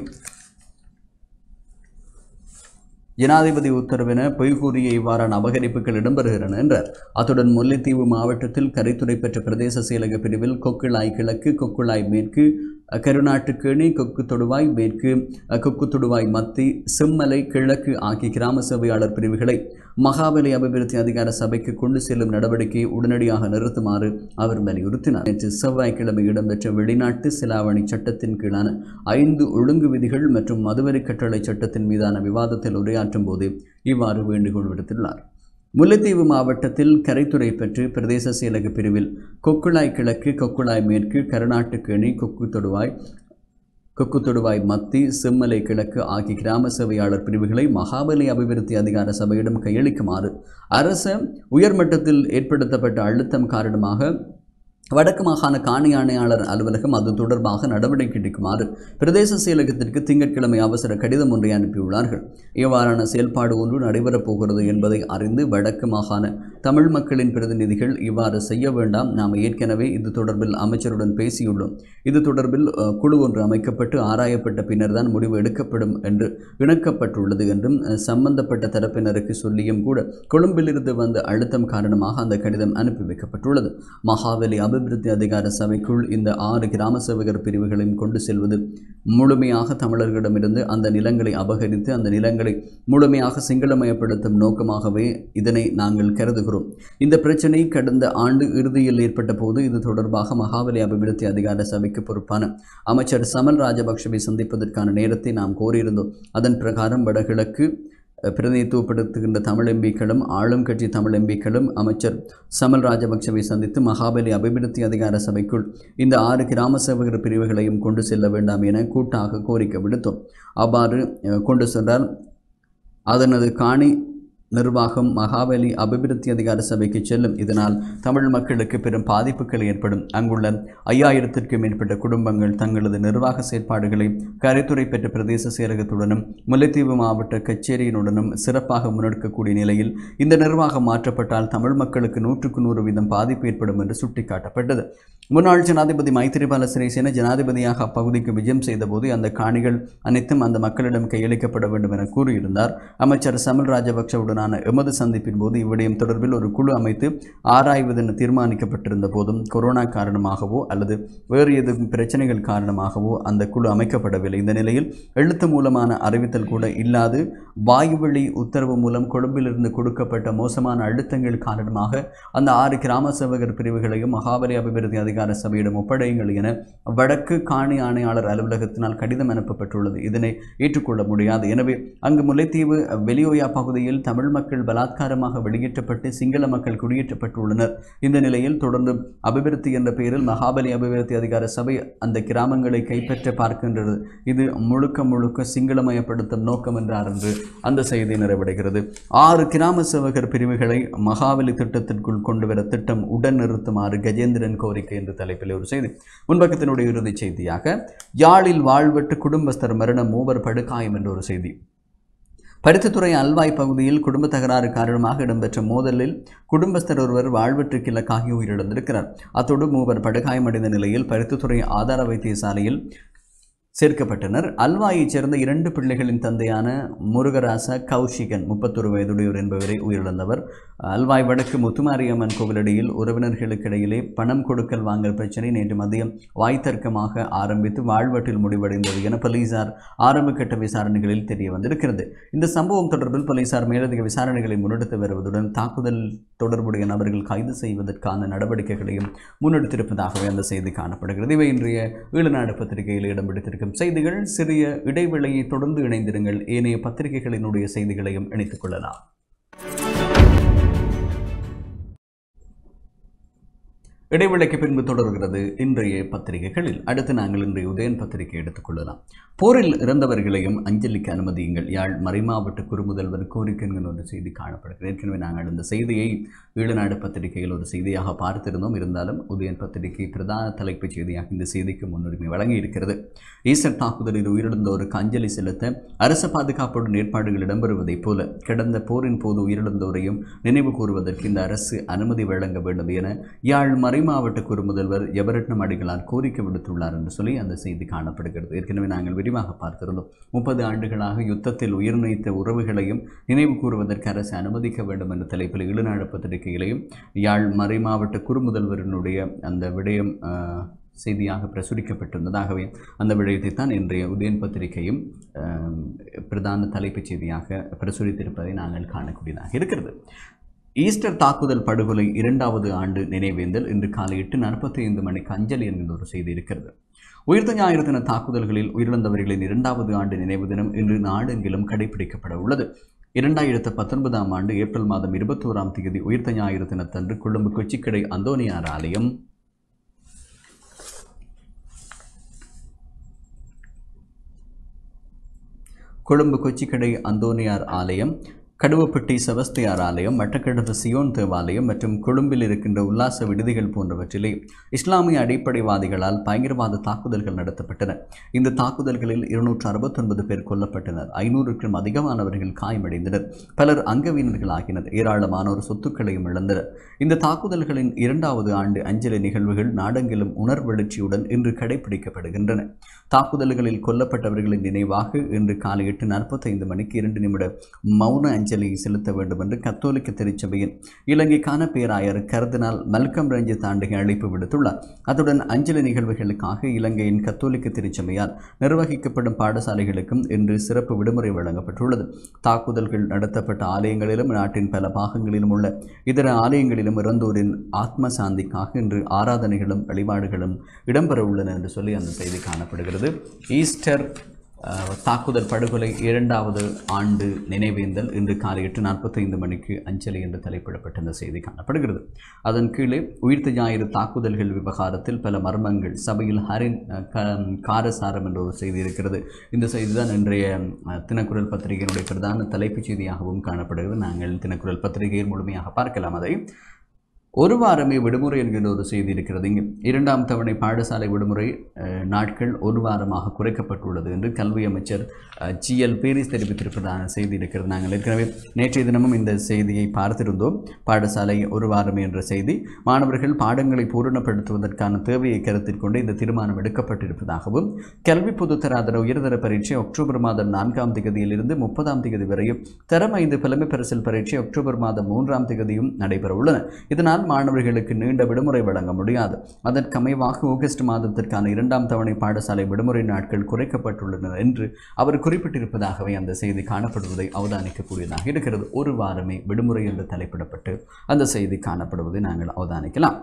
ஜனாதிபதி உத்தரவென பொய் கூறிய இவ்வாறான அபகரிப்புகள் இடம்பெறுகின்றன என்றார் அத்துடன் முல்லைத்தீவு மாவட்டத்தில் கரைத்துறை பெற்ற பிரதேச செயலக பிரிவில் கொக்குளாய் கிழக்கு கொக்குளாய் மேற்கு கருநாட்டுக்கேணி கொக்கு தொடுவாய் மேற்கு கொக்கு தொடுவாய் மத்தி செம்மலை கிழக்கு ஆகிய கிராம சேவையாளர் பிரிவுகளை மகாபலி அபிவிருத்தி அதிகார சபைக்கு கொண்டு செல்லும் நடவடிக்கையை உடனடியாக நிறுத்துமாறு அவர் வலியுறுத்தினார் நேற்று செவ்வாய்க்கிழமை இடம்பெற்ற வெளிநாட்டு செலாவணி சட்டத்தின் கீழான ஐந்து ஒழுங்கு விதிகள் மற்றும் மதுவரி கட்டளை சட்டத்தின் மீதான விவாதத்தில் உரையாற்றும் போது இவ்வாறு வேண்டுகோள் விடுத்துள்ளார் முல்லைத்தீவு மாவட்டத்தில் கரைத்துறை பெற்று பிரதேச செயலக பிரிவில் கொக்குளாய் கிழக்கு கொக்குளாய் மேற்கு கருநாட்டுக்கேணி கொக்கு தொடுவாய் கொக்கு தொடுவாய் மத்தி செம்மலை கிழக்கு ஆகிய கிராம சேவையாளர் பிரிவுகளை மகாபலி அபிவிருத்தி அதிகார சபையிடம் கையளிக்குமாறு அரச உயர்மட்டத்தில் ஏற்படுத்தப்பட்ட அழுத்தம் காரணமாக வடக்கு மாகாண காணி ஆணையாளர் அலுவலகம் அது தொடர்பாக நடவடிக்கை எடுக்குமாறு பிரதேச செயலகத்திற்கு திங்கட்கிழமை அவசர கடிதம் ஒன்றை அனுப்பியுள்ளார்கள் இவ்வாறான செயல்பாடு ஒன்று நடைபெறப் போகிறது என்பதை அறிந்து வடக்கு மாகாண தமிழ் மக்களின் பிரதிநிதிகள் இவ்வாறு செய்ய வேண்டாம் நாம் ஏற்கனவே இது தொடர்பில் அமைச்சருடன் பேசியுள்ளோம் இது தொடர்பில் அஹ், குழு ஒன்று அமைக்கப்பட்டு ஆராயப்பட்ட பின்னர் தான் முடிவு எடுக்கப்படும் என்று இணக்கப்பட்டுள்ளது என்றும் அஹ், சம்பந்தப்பட்ட தரப்பினருக்கு சொல்லியும் கூட கொழும்பிலிருந்து வந்த அழுத்தம் காரணமாக அந்த கடிதம் அனுப்பி வைக்கப்பட்டுள்ளது மகாவலி அபிவிருத்தி அதிகார சபைக்குள் இந்த ஆறு கிராம சேவகர் பிரிவுகளையும் கொண்டு செல்வது முழுமையாக தமிழர்களிடமிருந்து அந்த நிலங்களை அபகரித்து அந்த நிலங்களை முழுமையாக சிங்களமயப்படுத்தும் நோக்கமாகவே இதனை நாங்கள் கருதுகிறோம் இந்த பிரச்சனை கடந்த ஆண்டு இறுதியில் ஏற்பட்ட போது இது தொடர்பாக மகாவலி அபிவிருத்தி அதிகார சபைக்கு பொறுப்பான அமைச்சர் சமல் ராஜபக்ஷவை சந்திப்பதற்கான நேரத்தை நாம் கோரியிருந்தோம் அதன் பிரகாரம் வடகிழக்கு அஹ், பிரதிநிதித்துவப்படுத்துகின்ற தமிழ் எம்பிக்களும் ஆளும் கட்சி தமிழ் எம்பிக்களும் அமைச்சர் சமல் ராஜபக்சவை சந்தித்து மகாபலி அபிவிருத்தி அதிகார சபைக்குள் இந்த ஆறு கிராம சேவகர் பிரிவுகளையும் கொண்டு செல்ல வேண்டாம் என கூட்டாக கோரிக்கை விடுத்தோம் அவ்வாறு அஹ், கொண்டு சென்றால் அதனது காணி நிர்வாகம் மகாபலி அபிவிருத்தி அதிகார சபைக்கு செல்லும் இதனால் தமிழ் மக்களுக்கு பெரும் பாதிப்புகள் ஏற்படும் அங்குள்ள ஐயாயிரத்திற்கும் மேற்பட்ட குடும்பங்கள் தங்களது நிர்வாக செயற்பாடுகளை கரைத்துறை பெற்ற பிரதேச செயலகத்துடனும் முல்லைத்தீவு மாவட்ட கச்சேரியினுடனும் சிறப்பாக முன்னெடுக்கக்கூடிய நிலையில் இந்த நிர்வாகம் மாற்றப்பட்டால் தமிழ் மக்களுக்கு நூற்றுக்கு நூறு வீதம் பாதிப்பு ஏற்படும் என்று சுட்டிக்காட்டப்பட்டது முன்னாள் ஜனாதிபதி மைத்திரிபால சிறிசேன ஜனாதிபதியாக அப்பகுதிக்கு விஜயம் செய்தபோது அந்த காணிகள் அனைத்தும் அந்த மக்களிடம் கையளிக்கப்பட வேண்டும் என கூறியிருந்தார் அமைச்சர் சமல் ராஜபக்சவுடனான எமது சந்திப்பின் போது இவ்விடயம் தொடர்பில் ஒரு குழு அமைத்து ஆராய்வதென தீர்மானிக்கப்பட்டிருந்த போதும் கொரோனா காரணமாகவோ அல்லது வேறு எதுவும் பிரச்சனைகள் காரணமாகவோ அந்த குழு அமைக்கப்படவில்லை இந்த நிலையில் எழுத்து மூலமான அறிவித்தல் கூட இல்லாது வாயுவழி உத்தரவு மூலம் கொழும்பிலிருந்து கொடுக்கப்பட்ட மோசமான அழுத்தங்கள் காரணமாக அந்த ஆறு கிராம சேவகர் பிரிவுகளையும் மகாபலி அபிவிருத்தி அதிகார சபையிடம் ஒப்படையுங்கள் என வடக்கு காணி ஆணையாளர் அலுவலகத்தினால் கடிதம் அனுப்பப்பட்டுள்ளது இதனை ஏற்றுக்கொள்ள முடியாது எனவே அங்கு முல்லைத்தீவு வெளியோயா பகுதியில் தமிழ் மக்கள் பலாத்காரமாக வெளியேற்றப்பட்டு சிங்கள மக்கள் குடியேற்றப்பட்டுள்ளனர் இந்த நிலையில் தொடர்ந்து அபிவிருத்தி என்ற பெயரில் மகாபலி அபிவிருத்தி அதிகார சபை அந்த கிராமங்களை கைப்பற்ற பார்க்கின்றது இது முழுக்க முழுக்க சிங்களமயப்படுத்தும் நோக்கம் என்றார் என்று அந்த செய்தி நிறைவடைகிறது ஆறு கிராம சேவகர் பிரிவுகளை மகாபலி திட்டத்திற்குள் கொண்டு வர திட்டம் உடன் நிறுத்துமாறு கஜேந்திரன் கோரிக்கை என்ற தலைப்பில் ஒரு செய்தி முன்பக்கத்தினுடைய இறுதிச் செய்தியாக யாழில் வாழ்வெட்டு குடும்பஸ்தர் மரணம் மூவர் படுகாயம் என்ற ஒரு செய்தி பருத்தித்துறை அல்வாய் பகுதியில் குடும்ப தகராறு காரணமாக இடம்பெற்ற மோதலில் குடும்பஸ்தர் ஒருவர் வாழ்வெற்றுக்கு இலக்காகி உயிரிழந்திருக்கிறார் அத்தோடு மூவர் படுகாயமடைந்த நிலையில் பருத்தித்துறை ஆதார வைத்தியசாலையில் சேர்க்கப்பட்டனர் அல்வாயைச் சேர்ந்த இரண்டு பிள்ளைகளின் தந்தையான முருகராச கௌஷிகன் முப்பத்தொரு வயதுடையவர் என்பவரை உயிரிழந்தவர் அல்வாய் வடக்கு முத்துமாரியம்மன் கோவிலடியில் உறவினர்களுக்கிடையிலே பணம் கொடுக்கல் வாங்கல் பிரச்சனை நேற்று மதியம் வாய்த்தர்க்கமாக ஆரம்பித்து வாழ்வட்டில் முடிவடைந்தது என போலீசார் ஆரம்பகட்ட விசாரணைகளில் தெரிய வந்திருக்கிறது இந்த சம்பவம் தொடர்பில் போலீசார் மேலதிக விசாரணைகளை முன்னெடுத்து வருவதுடன் தாக்குதல் தொடர்புடைய நபர்கள் கைது செய்வதற்கான நடவடிக்கைகளையும் முன்னெடுத்திருப்பதாகவே அந்த செய்தி காணப்படுகிறது இவை இன்றைய ஈழநாடு பத்திரிகையில் இடம் பிடித்திருக்கும் செய்திகள் சிறிய இடைவெளியை தொடர்ந்து இணைந்திருங்கள் ஏனைய பத்திரிகைகளினுடைய செய்திகளையும் இணைத்துக் கொள்ளலாம் இடைவேளைக்கு பின்பு தொடர்கிறது இன்றைய பத்திரிகைகளில் அடுத்து நாங்கள் இன்றைய உதயன் பத்திரிகை எடுத்துக்கொள்ளலாம் போரில் இறந்தவர்களையும் அஞ்சலிக்கு அனுமதியுங்கள் யாழ் மறைமாவட்ட குறுமுதல்வர் கோரிக்கை என்கிற ஒரு செய்தி காணப்படுகிறது ஏற்கனவே நாங்கள் இந்த செய்தியை ஈழநாடு பத்திரிகையில் ஒரு செய்தியாக பார்த்திருந்தோம் இருந்தாலும் உதயன் பத்திரிகை பிரதான தலைப்புச் செய்தியாக இந்த செய்திக்கு முன்னுரிமை வழங்கி இருக்கிறது ஈஸ்டர் தாக்குதலில் உயிரிழந்தோருக்கு அஞ்சலி செலுத்த அரச பாதுகாப்புடன் ஏற்பாடுகள் இடம்பெறுவதைப் போல கடந்த போரின் போது உயிரிழந்தோரையும் நினைவு கூறுவதற்கு இந்த அரசு அனுமதி வழங்க வேண்டும் என யாழ் மறைமாவட்ட குறுமுதல்வர் எவரட்னம் அடிகளார் கோரிக்கை விடுத்துள்ளார் என்று சொல்லி அந்த செய்தி காணப்படுகிறது ஏற்கனவே நாங்கள் விரிவாக பார்த்திருந்தோம் முப்பது ஆண்டுகளாக யுத்தத்தில் உயிர் நீத்த உறவுகளையும் நினைவு கூறுவதற்கு அரசு அனுமதிக்க வேண்டும் என்ற தலைப்பில் ஈழநாடு பத்திரிகையிலையும் யாழ் மறைமாவட்ட குறுமுதல்வரினுடைய அந்த விடயம் ஆஹ், செய்தியாக பிரசுரிக்கப்பட்டிருந்ததாகவே அந்த விடயத்தை தான் இன்றைய உதயன் பத்திரிகையும் ஆம், பிரதான தலைப்புச் செய்தியாக பிரசுரித்திருப்பதை நாங்கள் காணக்கூடியதாக இருக்கிறது ஈஸ்டர் தாக்குதல் படுகொலை இரண்டாவது ஆண்டு நினைவேந்தல் இன்று காலை எட்டு நாற்பத்தி ஐந்து மணிக்கு அஞ்சலி என்கிற ஒரு செய்தி இருக்கிறது உயிர்த்த ஞாயிறு தின தாக்குதல்களில் உயிரிழந்தவர்களின் இரண்டாவது ஆண்டு நினைவு தினம் இன்று நாடெங்கிலும் கடைபிடிக்கப்பட உள்ளது இரண்டாயிரத்து பத்தொன்பதாம் ஆண்டு ஏப்ரல் மாதம் இருபத்தோராம் தேதி உயிர்த்த ஞாயிறு தினத்தன்று கொழும்பு கொச்சிக்கடை அந்தோனியார் ஆலயம் கொழும்பு கொச்சிக்கடை அந்தோனியார் ஆலயம் கடுவப்பட்டி செபஸ்தியார் ஆலயம் மட்டக்களப்பு சியோன் தேவாலயம் மற்றும் கொழும்பில் இருக்கின்ற உல்லாச விடுதிகள் போன்றவற்றிலே இஸ்லாமிய அடிப்படைவாதிகளால் பயங்கரவாத தாக்குதல்கள் நடத்தப்பட்டன இந்த தாக்குதல்களில் இருநூற்று அறுபத்தொன்பது பேர் கொல்லப்பட்டனர் ஐநூறுக்கும் அதிகமானவர்கள் காயமடைந்தனர் பலர் அங்கவீனர்கள் ஆகினர் ஏராளமானோர் சொத்துக்களையும் இழந்தனர் இந்த தாக்குதல்களின் இரண்டாவது ஆண்டு அஞ்சலி நிகழ்வுகள் நாடெங்கிலும் உணர்வெழுச்சியுடன் இன்று கடைபிடிக்கப்படுகின்றன தாக்குதல்களில் கொல்லப்பட்டவர்களின் நினைவாக இன்று காலை எட்டு நாற்பத்தைந்து மணிக்கு இரண்டு நிமிட மௌன அஞ்சலி செலுத்த வேண்டும் என்று கத்தோலிக்க திருச்சபையின் இலங்கைக்கான பேராயர் கருதினால் மல்கம் ரஞ்சித் ஆண்டிகை அழைப்பு விடுத்துள்ளார் அத்துடன் அஞ்சலி நிகழ்வுகளுக்காக இலங்கையின் கத்தோலிக்க திருச்சபையால் நிர்வகிக்கப்படும் பாடசாலைகளுக்கும் இன்று சிறப்பு விடுமுறை வழங்கப்பட்டுள்ளது தாக்குதல்கள் நடத்தப்பட்ட ஆலயங்களிலும் நாட்டின் பல பாகங்களிலும் உள்ள இதர ஆலயங்களிலும் இறந்தோரின் ஆத்ம சாந்திக்காக இன்று ஆராதனைகளும் வழிபாடுகளும் இடம்பெற உள்ளன என்று சொல்லி அந்த செய்தி காணப்படுகிறது ஈஸ்டர் அஹ், தாக்குதல் படுகொலை இரண்டாவது ஆண்டு நினைவேந்தல் இன்று காலை எட்டு நாற்பத்தைந்து மணிக்கு அஞ்சலி என்று தலைப்பிடப்பட்ட இந்த செய்தி காணப்படுகிறது அதன் கீழே உயிர்த்த ஞாயிறு தாக்குதல்கள் விவகாரத்தில் பல மர்மங்கள் சபையில் ஹரின் அஹ், க- காரசாரம் என்ற ஒரு செய்தி இருக்கிறது இந்த செய்தி தான் இன்றைய அஹ், தினக்குரல் பத்திரிகையினுடைய பிரதான தலைப்புச் செய்தியாகவும் காணப்படுகிறது நாங்கள் தினக்குரல் பத்திரிகையில் முழுமையாக பார்க்கலாம் அதை ஒரு வாரமே விடுமுறை என்கின்ற ஒரு செய்தி இருக்கிறது இங்கு இரண்டாம் தவணை பாடசாலை விடுமுறை அஹ், நாட்கள் ஒரு வாரமாக குறைக்கப்பட்டுள்ளது என்று கல்வி அமைச்சர் ஜிஎல் பேரிஸ் தெரிவித்திருப்பதான செய்தி இருக்கிறது நாங்கள் ஏற்கனவே நேற்றைய தினமும் இந்த செய்தியை பார்த்திருந்தோம் பாடசாலை ஒரு வாரமே என்ற செய்தி மாணவர்கள் பாடங்களை பூரணப்படுத்துவதற்கான தேவையை கருத்தில் கொண்டு இந்த தீர்மானம் எடுக்கப்பட்டிருப்பதாகவும் கல்வி பொதுத்தராதர உயர்தர பரீட்சை அக்டோபர் மாதம் நான்காம் தேதியிலிருந்து முப்பதாம் தேதி வரையும் தரம் ஐந்து புலமை பரிசில் பரீட்சை அக்டோபர் மாதம் மூன்றாம் தேதியும் நடைபெற உள்ளன இதனால் மாணவர்களுக்கு நீண்ட விடுமுறை வழங்க முடியாது அதற்கமைவாக ஆகஸ்ட் மாதத்திற்கான இரண்டாம் தவணை பாடசாலை விடுமுறை நாட்கள் குறைக்கப்பட்டுள்ளன என்று அவர் குறிப்பிட்டிருப்பதாகவே அந்த செய்தி காணப்படுவதை அவதானிக்கக்கூடியதாக இருக்கிறது ஒரு வாரமே விடுமுறை என்று தலைப்பிடப்பட்டு அந்த செய்தி காணப்படுவதை நாங்கள் அவதானிக்கலாம்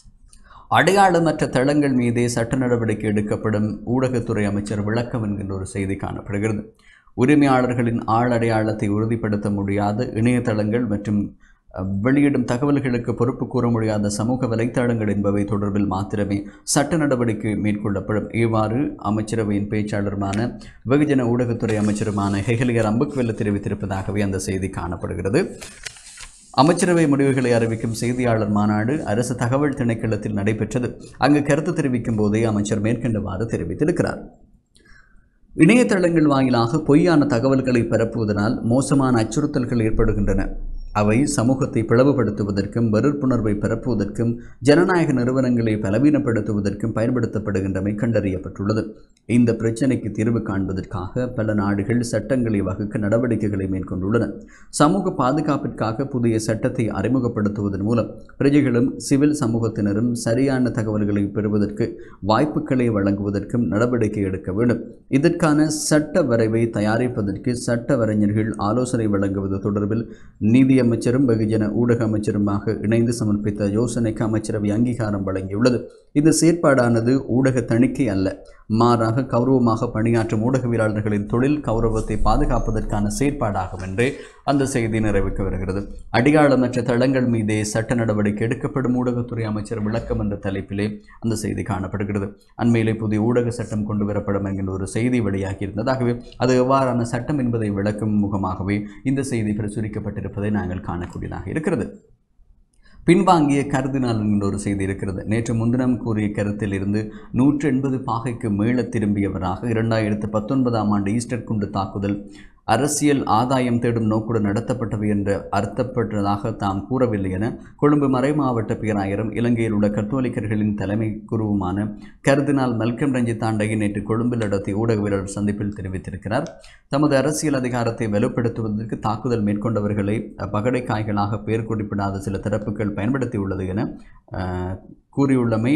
அடையாளமற்ற தளங்கள் மீதே சட்ட நடவடிக்கை எடுக்கப்படும் ஊடகத்துறை அமைச்சர் விளக்கம் என்கின்ற ஒரு செய்தி காணப்படுகிறது உரிமையாளர்களின் ஆள் அடையாளத்தை உறுதிப்படுத்த முடியாத இணையதளங்கள் மற்றும் அஹ், வெளியிடும் தகவல்களுக்கு பொறுப்பு கூற முடியாத சமூக வலைத்தளங்கள் என்பவை தொடர்பில் மாத்திரமே சட்ட நடவடிக்கை மேற்கொள்ளப்படும் இவ்வாறு அமைச்சரவையின் பேச்சாளருமான வெகுஜன ஊடகத்துறை அமைச்சருமான ஹெகலியர் அம்புக்வெல்ல தெரிவித்திருப்பதாகவே அந்த செய்தி காணப்படுகிறது அமைச்சரவை முடிவுகளை அறிவிக்கும் செய்தியாளர் மாநாடு அரசு தகவல் திணைக்களத்தில் நடைபெற்றது அங்கு கருத்து தெரிவிக்கும் போதே அமைச்சர் மேற்கண்டவாறு தெரிவித்திருக்கிறார் இணையதளங்கள் வாயிலாக பொய்யான தகவல்களை பரப்புவதனால் மோசமான அச்சுறுத்தல்கள் ஏற்படுகின்றன அவை சமூகத்தை பிளவுபடுத்துவதற்கும் வெறுப்புணர்வை பரப்புவதற்கும் ஜனநாயக நிறுவனங்களை பலவீனப்படுத்துவதற்கும் பயன்படுத்தப்படுகின்றமை கண்டறியப்பட்டுள்ளது இந்த பிரச்சினைக்கு தீர்வு காண்பதற்காக பல நாடுகள் சட்டங்களை வகுக்க நடவடிக்கைகளை மேற்கொண்டுள்ளன சமூக பாதுகாப்பிற்காக புதிய சட்டத்தை அறிமுகப்படுத்துவதன் மூலம் பிரஜைகளும் சிவில் சமூகத்தினரும் சரியான தகவல்களை பெறுவதற்கு வாய்ப்புகளை வழங்குவதற்கும் நடவடிக்கை எடுக்க வேண்டும் இதற்கான சட்ட வரைவை தயாரிப்பதற்கு சட்ட வரைஞர்கள் ஆலோசனை வழங்குவது தொடர்பில் நீதியமைச்சரும் வெகுஜன ஊடக அமைச்சருமாக இணைந்து சமர்ப்பித்த யோசனைக்கு அமைச்சரவை அங்கீகாரம் வழங்கியுள்ளது இந்த செயற்பாடானது ஊடக தணிக்கை அல்ல மாறாக கௌரவமாக பணியாற்றும் ஊடகவியலாளர்களின் தொழில் கௌரவத்தை பாதுகாப்பதற்கான செயற்பாடாகும் என்று அந்த செய்தி நிறைவுக்கு வருகிறது அடியாளமற்ற தளங்கள் மீதே சட்ட நடவடிக்கை எடுக்கப்படும் ஊடகத்துறை அமைச்சர் விளக்கம் என்ற தலைப்பிலே அந்த செய்தி காணப்படுகிறது அண்மையிலே புதிய ஊடக சட்டம் கொண்டு வரப்படும் என்கின்ற ஒரு செய்தி வெளியாகி இருந்ததாகவே அது எவ்வாறான சட்டம் என்பதை விளக்கும் முகமாகவே இந்த செய்தி பிரசுரிக்கப்பட்டிருப்பதை நாங்கள் காணக்கூடியதாக இருக்கிறது பின்வாங்கிய கருதினால் என்கின்ற ஒரு செய்தி இருக்கிறது நேற்று முன்தினம் கூறிய கருத்தில் இருந்து நூற்று எண்பது பாகைக்கு மீளத் திரும்பியவராக இரண்டாயிரத்து பத்தொன்பதாம் ஆண்டு ஈஸ்டர் குண்டு தாக்குதல் அரசியல் ஆதாயம் தேடும் நோக்குடன் நடத்தப்பட்டவை என்று அர்த்தப்பட்டதாக தாம் கூறவில்லை என கொழும்பு மறைமாவட்ட பேராயரும் இலங்கையில் உள்ள கத்தோலிக்கர்களின் தலைமை குருவுமான கருதினால் மல்கம் ரஞ்சித் ஆண்டையை நேற்று கொழும்பில் நடத்திய ஊடகவியலாளர் சந்திப்பில் தெரிவித்திருக்கிறார் தமது அரசியல் அதிகாரத்தை வலுப்படுத்துவதற்கு தாக்குதல் மேற்கொண்டவர்களை பகடைக்காய்களாக பெயர் குறிப்பிடாத சில தரப்புகள் பயன்படுத்தியுள்ளது என அஹ், கூறியுள்ளமை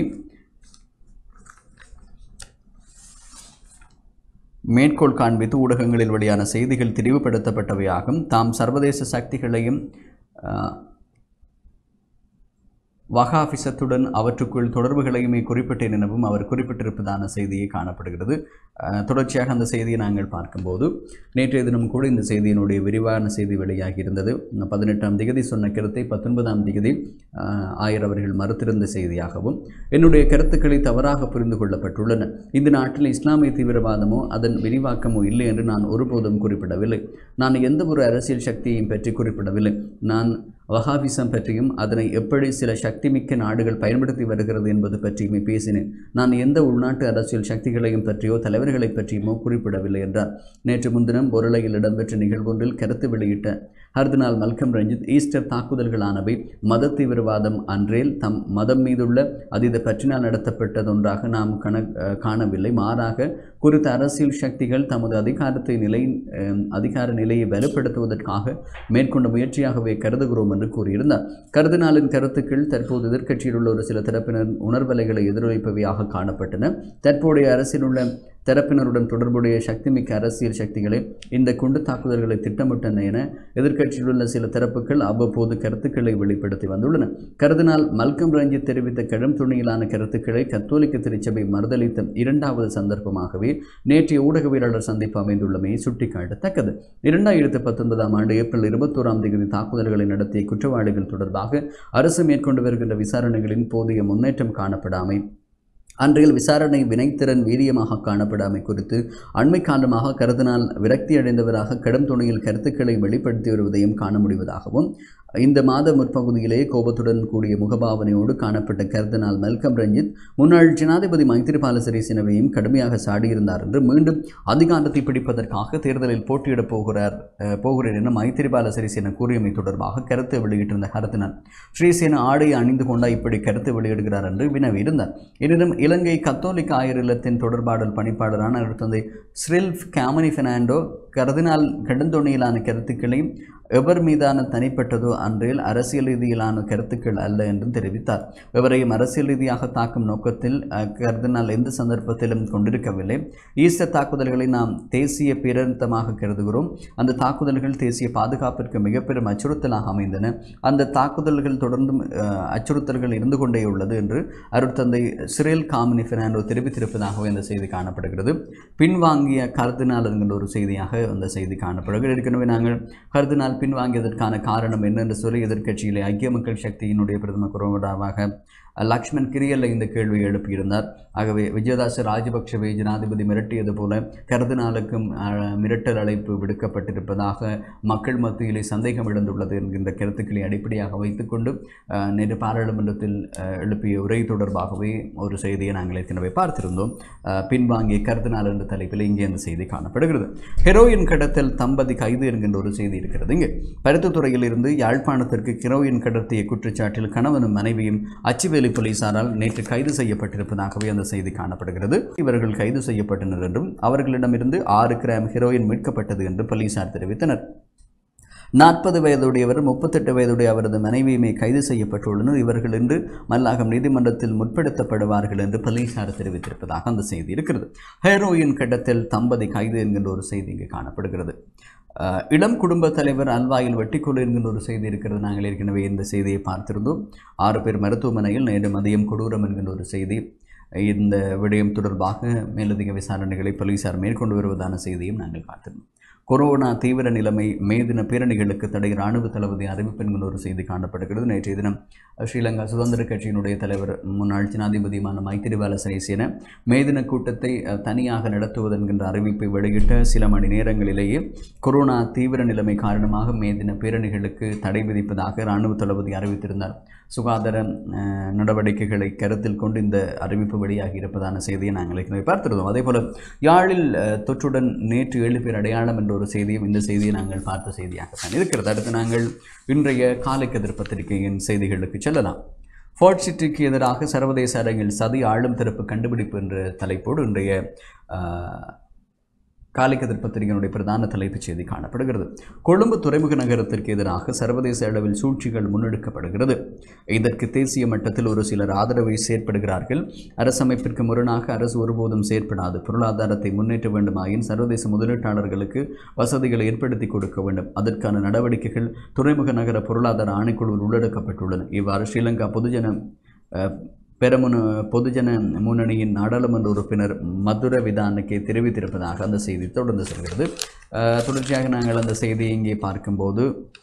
மேற்கோள் காண்பித்து ஊடகங்களில் வெளியான செய்திகள் திரிவுபடுத்தப்பட்டவையாகும் தாம் சர்வதேச சக்திகளையும் அஹ், வகாபிசத்துடன் அவற்றுக்குள் தொடர்புகளையுமே குறிப்பிட்டேன் எனவும் அவர் குறிப்பிட்டிருப்பதான செய்தியை காணப்படுகிறது அஹ், தொடர்ச்சியாக அந்த செய்தியை நாங்கள் பார்க்கும்போது நேற்றைய தினம் கூட இந்த செய்தியினுடைய விரிவான செய்தி வெளியாகி இருந்தது பதினெட்டாம் திகதி சொன்ன கருத்தை பத்தொன்பதாம் திகதி அஹ், ஆயர் அவர்கள் மறுத்திருந்த செய்தியாகவும் என்னுடைய கருத்துக்களை தவறாக புரிந்து கொள்ளப்பட்டுள்ளன இந்த நாட்டில் இஸ்லாமிய தீவிரவாதமோ அதன் விரிவாக்கமோ இல்லை என்று நான் ஒருபோதும் குறிப்பிடவில்லை நான் எந்த ஒரு அரசியல் சக்தியையும் பற்றி குறிப்பிடவில்லை நான் வஹாபிசம் பற்றியும் அதனை எப்படி சில சக்திமிக்க நாடுகள் பயன்படுத்தி வருகிறது என்பது பற்றியுமே பேசினேன் நான் எந்த உள்நாட்டு அரசியல் சக்திகளையும் பற்றியோ தலைவர்களை பற்றியுமோ குறிப்பிடவில்லை என்றார் நேற்று முன்தினம் பொருளையில் இடம்பெற்ற நிகழ்வொன்றில் கருத்து வெளியிட்ட ஹர்தினால் மல்கம் ரஞ்சித் ஈஸ்டர் தாக்குதல்களானவை மத தீவிரவாதம் அன்றேல் தம் மதம் மீதுள்ள அதீத பற்றினால் நடத்தப்பட்டதொன்றாக நாம் கண அஹ் காணவில்லை மாறாக குறித்த அரசியல் சக்திகள் தமது அதிகாரத்தை நிலை அஹ் அதிகார நிலையை வலுப்படுத்துவதற்காக மேற்கொண்ட முயற்சியாகவே கருதுகிறோம் என்று கூறியிருந்தார் கருதினாலின் கருத்துக்கள் தற்போது எதிர்க்கட்சியில் உள்ள ஒரு சில தரப்பினர் உணர்வலைகளை எதிரொலிப்பவையாக காணப்பட்டன தற்போதைய அரசில் உள்ள தரப்பினருடன் தொடர்புடைய சக்திமிக்க அரசியல் சக்திகளை இந்த குண்டு தாக்குதல்களை திட்டமிட்டன என எதிர்க்கட்சியில் உள்ள சில தரப்புகள் அவ்வப்போது கருத்துக்களை வெளிப்படுத்தி வந்துள்ளன கருதினால் மல்கம் ரஞ்சித் தெரிவித்த கடும் துணியிலான கருத்துக்களை கத்தோலிக்க திருச்சபை மறுதளித்த இரண்டாவது சந்தர்ப்பமாகவே நேற்றைய ஊடகவியலாளர் சந்திப்பு அமைந்துள்ளமையை சுட்டிக்காட்டத்தக்கது இரண்டாயிரத்து பத்தொன்பதாம் ஆண்டு ஏப்ரல் இருபத்தோராம் தேதி தாக்குதல்களை நடத்திய குற்றவாளிகள் தொடர்பாக அரசு மேற்கொண்டு வருகின்ற விசாரணைகளின் போதிய முன்னேற்றம் காணப்படாமை அன்றையில் விசாரணை வினைத்திறன் வீரியமாக காணப்படாமை குறித்து அண்மை காலமாக கருதினால் விரக்தி அடைந்தவராக கடும் துணையில் கருத்துக்களை வெளிப்படுத்தி வருவதையும் காண முடிவதாகவும் இந்த மாத முற்பகுதியிலே கோபத்துடன் கூடிய முகபாவனையோடு காணப்பட்ட கருதினால் மெல்கம் ரஞ்சித் முன்னாள் ஜனாதிபதி மைத்திரிபால சிறிசேனவையும் கடுமையாக சாடியிருந்தார் என்று மீண்டும் அதிகாரத்தை பிடிப்பதற்காக தேர்தலில் போட்டியிடப் போகிறார் அஹ், போகிறேன் என மைத்திரிபால சிறிசேன கூறியமை தொடர்பாக கருத்து வெளியிட்டிருந்த கருத்தினார் ஸ்ரீசேன ஆடை அணிந்து கொண்டா இப்படி கருத்து வெளியிடுகிறார் என்று வினவியிருந்தார் எனினும் இலங்கை கத்தோலிக்க ஆயர் இல்லத்தின் தொடர்பாடல் பணிப்பாளரான அவர் தந்தை ஸ்ரில்ஃப் கேமனி பெர்னாண்டோ கருதினால் கடுந்தொணியிலான கருத்துக்களை எவர் மீதான தனிப்பட்டதோ அன்றில் அரசியல் ரீதியிலான கருத்துக்கள் அல்ல என்றும் தெரிவித்தார் எவரையும் அரசியல் ரீதியாக தாக்கும் நோக்கத்தில் அஹ், கர்தினால் எந்த சந்தர்ப்பத்திலும் கொண்டிருக்கவில்லை ஈஸ்டர் தாக்குதல்களை நாம் தேசிய பேரந்தமாக கருதுகிறோம் அந்த தாக்குதல்கள் தேசிய பாதுகாப்பிற்கு மிகப்பெரும் அச்சுறுத்தலாக அமைந்தன அந்த தாக்குதல்கள் தொடர்ந்தும் அஹ், அச்சுறுத்தல்கள் இருந்து கொண்டே உள்ளது என்று அருட்தந்தை சிரேல் காமினி பெர்னாண்டோ தெரிவித்திருப்பதாகவே இந்த செய்தி காணப்படுகிறது பின்வாங்கிய கருதினால் என்கின்ற ஒரு செய்தியாக அந்த செய்தி காணப்படுகிறது ஏற்கனவே நாங்கள் கருதினால் பின்வாங்கியதற்கான காரணம் என்ன என்று சொல்லி எதிர்க்கட்சியிலே ஐக்கிய மக்கள் சக்தியினுடைய பிரதம குரோடாவாக லக்ஷ்மண் கிரியல்ல இந்த கேள்வியை எழுப்பியிருந்தார் ஆகவே விஜயதாச ராஜபக்ஷவை ஜனாதிபதி மிரட்டியது போல கருதினாலுக்கும் அஹ், மிரட்டல் அழைப்பு விடுக்கப்பட்டிருப்பதாக மக்கள் மத்தியிலே சந்தேகம் எழுந்துள்ளது என்கின்ற கருத்துக்களை அடிப்படையாக வைத்துக்கொண்டு அஹ், நேற்று பாராளுமன்றத்தில் அஹ், எழுப்பிய உரை தொடர்பாகவே ஒரு செய்தியை நாங்கள் ஏற்கனவே பார்த்திருந்தோம் அஹ், பின்வாங்கிய கருதினால் என்ற தலைப்பில் இங்கே அந்த செய்தி காணப்படுகிறது ஹெரோயின் கடத்தல் தம்பதி கைது என்கின்ற ஒரு செய்தி இருக்கிறது இங்கே பருத்தித்துறையில் இருந்து யாழ்ப்பாணத்திற்கு ஹெரோயின் கடத்திய குற்றச்சாட்டில் கணவனும் மனைவியும் அச்சுவேலி போலீசாரால் நேற்று கைது செய்யப்பட்டிருப்பதாகவே அந்த செய்தி காணப்படுகிறது இவர்கள் கைது செய்யப்பட்டனர் என்றும் அவர்களிடமிருந்து ஆறு கிராம் ஹெரோயின் மீட்கப்பட்டது என்று போலீசார் தெரிவித்தனர் நாற்பது வயதுடையவர் முப்பத்தெட்டு வயதுடைய அவரது மனைவியுமே கைது செய்யப்பட்டுள்ளனர் இவர்கள் இன்று மல்லாகம் நீதிமன்றத்தில் முற்படுத்தப்படுவார்கள் என்று போலீசார் தெரிவித்திருப்பதாக அந்த செய்தி இருக்கிறது ஹெரோயின் கடத்தல் தம்பதி கைது என்கின்ற ஒரு செய்தி இங்கு காணப்படுகிறது அஹ், இளம் குடும்ப தலைவர் அல்வாயில் வெட்டிக்கொண்டு என்கின்ற ஒரு செய்தி இருக்கிறது நாங்கள் ஏற்கனவே இந்த செய்தியை பார்த்திருந்தோம் ஆறு பேர் மருத்துவமனையில் நேற்று மதியம் கொடூரம் என்கின்ற ஒரு செய்தி இந்த விடயம் தொடர்பாக மேலதிக விசாரணைகளை போலீசார் மேற்கொண்டு வருவதான செய்தியும் நாங்கள் பார்த்திருந்தோம் கொரோனா தீவிர நிலைமை மே தின பேரணிகளுக்கு தடை இராணுவ தளபதி அறிவிப்பு என்கிற ஒரு செய்தி காணப்படுகிறது நேற்றைய தினம் ஸ்ரீலங்கா சுதந்திர கட்சியினுடைய தலைவர் முன்னாள் ஜனாதிபதியுமான மைத்திரிபால சிறிசேன மே தின கூட்டத்தை அஹ், தனியாக நடத்துவது என்கின்ற அறிவிப்பை வெளியிட்ட சில மணி நேரங்களிலேயே கொரோனா தீவிர நிலைமை காரணமாக மே தின பேரணிகளுக்கு தடை விதிப்பதாக இராணுவ தளபதி அறிவித்திருந்தார் சுகாதார அஹ், நடவடிக்கைகளை கருத்தில் கொண்டு இந்த அறிவிப்பு வெளியாகி இருப்பதான செய்தியை நாங்கள் ஏற்கனவே பார்த்திருந்தோம் அதே போல யாழில் அஹ், தொற்றுடன் நேற்று ஏழு பேர் அடையாளம் என்ற ஒரு செய்தியும் இந்த செய்தியை நாங்கள் பார்த்த செய்தியாகத்தான் இருக்கிறது அடுத்து நாங்கள் இன்றைய காலை கதிர் பத்திரிகையின் செய்திகளுக்கு செல்லலாம் ஃபோர்ட் சிட்டிக்கு எதிராக சர்வதேச அரங்கில் சதி ஆளும் தரப்பு கண்டுபிடிப்பு என்ற தலைப்போடு இன்றைய அஹ், காலிக்கதிர் பத்திரிகையினுடைய பிரதான தலைப்புச் செய்தி காணப்படுகிறது கொழும்பு துறைமுக நகரத்திற்கு எதிராக சர்வதேச அளவில் சூழ்ச்சிகள் முன்னெடுக்கப்படுகிறது இதற்கு தேசிய மட்டத்தில் ஒரு சிலர் ஆதரவை செயற்படுகிறார்கள் அரசமைப்பிற்கு முரணாக அரசு ஒருபோதும் செயற்படாது பொருளாதாரத்தை முன்னேற்ற வேண்டுமாயின் சர்வதேச முதலீட்டாளர்களுக்கு வசதிகளை ஏற்படுத்தி கொடுக்க வேண்டும் அதற்கான நடவடிக்கைகள் துறைமுக நகர பொருளாதார ஆணைக்குழுவில் உள்ளடக்கப்பட்டுள்ளன இவ்வாறு ஸ்ரீலங்கா பொதுஜன அஹ், பெரமுன பொதுஜன முன்னணியின் நாடாளுமன்ற உறுப்பினர் மதுர விதானக்கே தெரிவித்திருப்பதாக அந்த செய்தி தொடர்ந்து செல்கிறது அஹ், தொடர்ச்சியாக நாங்கள் அந்த செய்தியை இங்கே பார்க்கும்போது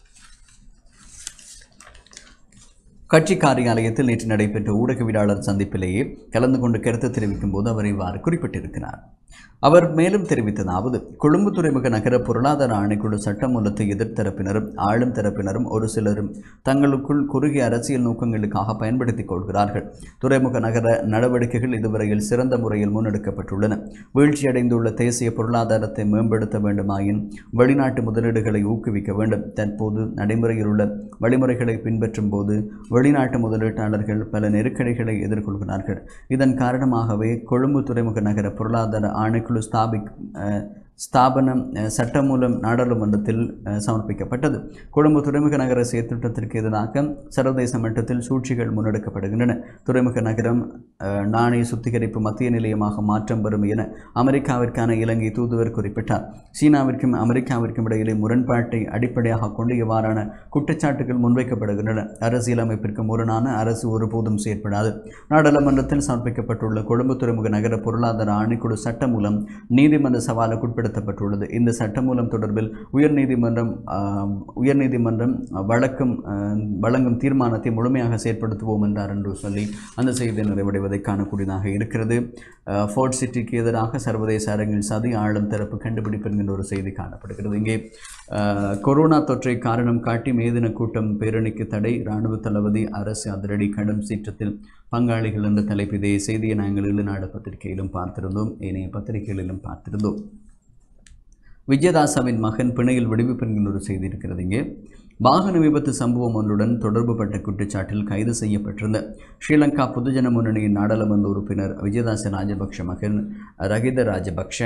கட்சி காரியாலயத்தில் நேற்று நடைபெற்ற ஊடகவியலாளர் சந்திப்பிலேயே கலந்து கொண்டு கருத்து தெரிவிக்கும் போது அவர் இவ்வாறு குறிப்பிட்டிருக்கிறார் அவர் மேலும் தெரிவித்ததாவது கொழும்பு துறைமுக நகர பொருளாதார ஆணைக்குழு சட்டமூலத்தை எதிர்த்தரப்பினரும் ஆளும் தரப்பினரும் ஒரு சிலரும் தங்களுக்குள் குறுகிய அரசியல் நோக்கங்களுக்காக பயன்படுத்திக் கொள்கிறார்கள் துறைமுக நகர நடவடிக்கைகள் இதுவரையில் சிறந்த முறையில் முன்னெடுக்கப்பட்டுள்ளன வீழ்ச்சியடைந்துள்ள தேசிய பொருளாதாரத்தை மேம்படுத்த வேண்டுமாயின் வெளிநாட்டு முதலீடுகளை ஊக்குவிக்க வேண்டும் தற்போது நடைமுறையில் உள்ள வழிமுறைகளை பின்பற்றும் போது வெளிநாட்டு முதலீட்டாளர்கள் பல நெருக்கடிகளை எதிர்கொள்கிறார்கள் இதன் காரணமாகவே கொழும்பு துறைமுக நகர பொருளாதார ஆணைக்குழு ஸ்தாபி அஹ், ஸ்தாபனம் அஹ், சட்டமூலம் நாடாளுமன்றத்தில் அஹ், சமர்ப்பிக்கப்பட்டது கொழும்பு துறைமுக நகர செயற்திட்டத்திற்கு எதிராக சர்வதேச மட்டத்தில் சூழ்ச்சிகள் முன்னெடுக்கப்படுகின்றன துறைமுக நகரம் அஹ், நாணய சுத்திகரிப்பு மத்திய நிலையமாக மாற்றம் பெறும் என அமெரிக்காவிற்கான இலங்கை தூதுவர் குறிப்பிட்டார் சீனாவிற்கும் அமெரிக்காவிற்கும் இடையிலே முரண்பாட்டை அடிப்படையாக கொண்டு இவ்வாறான குற்றச்சாட்டுகள் முன்வைக்கப்படுகின்றன அரசியலமைப்பிற்கு முரணான அரசு ஒருபோதும் செயற்படாது நாடாளுமன்றத்தில் சமர்ப்பிக்கப்பட்டுள்ள கொழும்பு துறைமுக நகர பொருளாதார ஆணைக்குழு சட்டமூலம் நீதிமன்ற சவாலுக்கு உட்படுத்தப்பட்டுள்ளது இந்த சட்டமூலம் தொடர்பில் உயர்நீதிமன்றம் ஆம், உயர்நீதிமன்றம் வழக்கும் ஆஹ், வழங்கும் தீர்மானத்தை முழுமையாக செயற்படுத்துவோம் என்றார் என்று சொல்லி அந்த செய்தி நிறைவடைவதை காணக்கூடியதாக இருக்கிறது ஆஹ், ஃபோர்ட் சிட்டிக்கு எதிராக சர்வதேச அரங்கில் சதி ஆளும் தரப்பு கண்டுபிடிப்பு என்கின்ற ஒரு செய்தி காணப்படுகிறது இங்கே ஆஹ், கொரோனா தொற்றை காரணம் காட்டி மேதின கூட்டம் பேரணிக்கு தடை இராணுவ தளபதி அரசு அதிரடி கடும் சீற்றத்தில் பங்காளிகள் என்ற தலைப்பு இதே செய்தியை நாங்கள் இழுநாடு பத்திரிகையிலும் பார்த்திருந்தோம் ஏனைய பத்திரிகைகளிலும் பார்த்திருந்தோம் விஜயதாசாவின் மகன் பிணையில் விடுவிப்பு என்கின்ற ஒரு செய்தி இருக்கிறது இங்கே வாகன விபத்து சம்பவம் ஒன்றுடன் தொடர்புபட்ட குற்றச்சாட்டில் கைது செய்யப்பட்டிருந்த ஸ்ரீலங்கா பொதுஜன முன்னணியின் நாடாளுமன்ற உறுப்பினர் விஜயதாச ராஜபக்ஷ மகன் ரகித ராஜபக்ஷ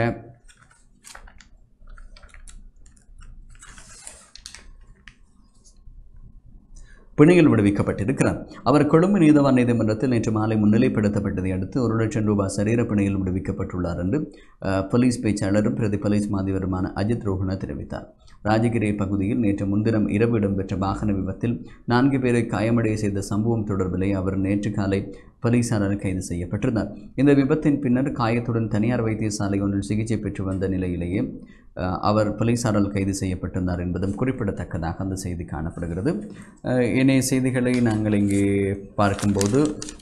பிணையில் விடுவிக்கப்பட்டிருக்கிறார் அவர் கொழும்பு நீதவான் நீதிமன்றத்தில் நேற்று மாலை முன்னிலைப்படுத்தப்பட்டதை அடுத்து ஒரு லட்சம் ரூபாய் சரீர பிணையில் விடுவிக்கப்பட்டுள்ளார் என்று அஹ், போலீஸ் பேச்சாளரும் பிரதி போலீஸ் மாதிபருமான அஜித் ரோஹன தெரிவித்தார் ராஜகிரி பகுதியில் நேற்று முன்தினம் இரவு இடம்பெற்ற வாகன விபத்தில் நான்கு பேரை காயமடைய செய்த சம்பவம் தொடர்பிலே அவர் நேற்று காலை போலீசாரால் கைது செய்யப்பட்டிருந்தார் இந்த விபத்தின் பின்னர் காயத்துடன் தனியார் வைத்தியசாலை ஒன்றில் சிகிச்சை பெற்று வந்த நிலையிலேயே அஹ், அவர் போலீசாரால் கைது செய்யப்பட்டிருந்தார் என்பதும் குறிப்பிடத்தக்கதாக அந்த செய்தி காணப்படுகிறது அஹ், ஏனைய செய்திகளை நாங்கள் இங்கே பார்க்கும்போது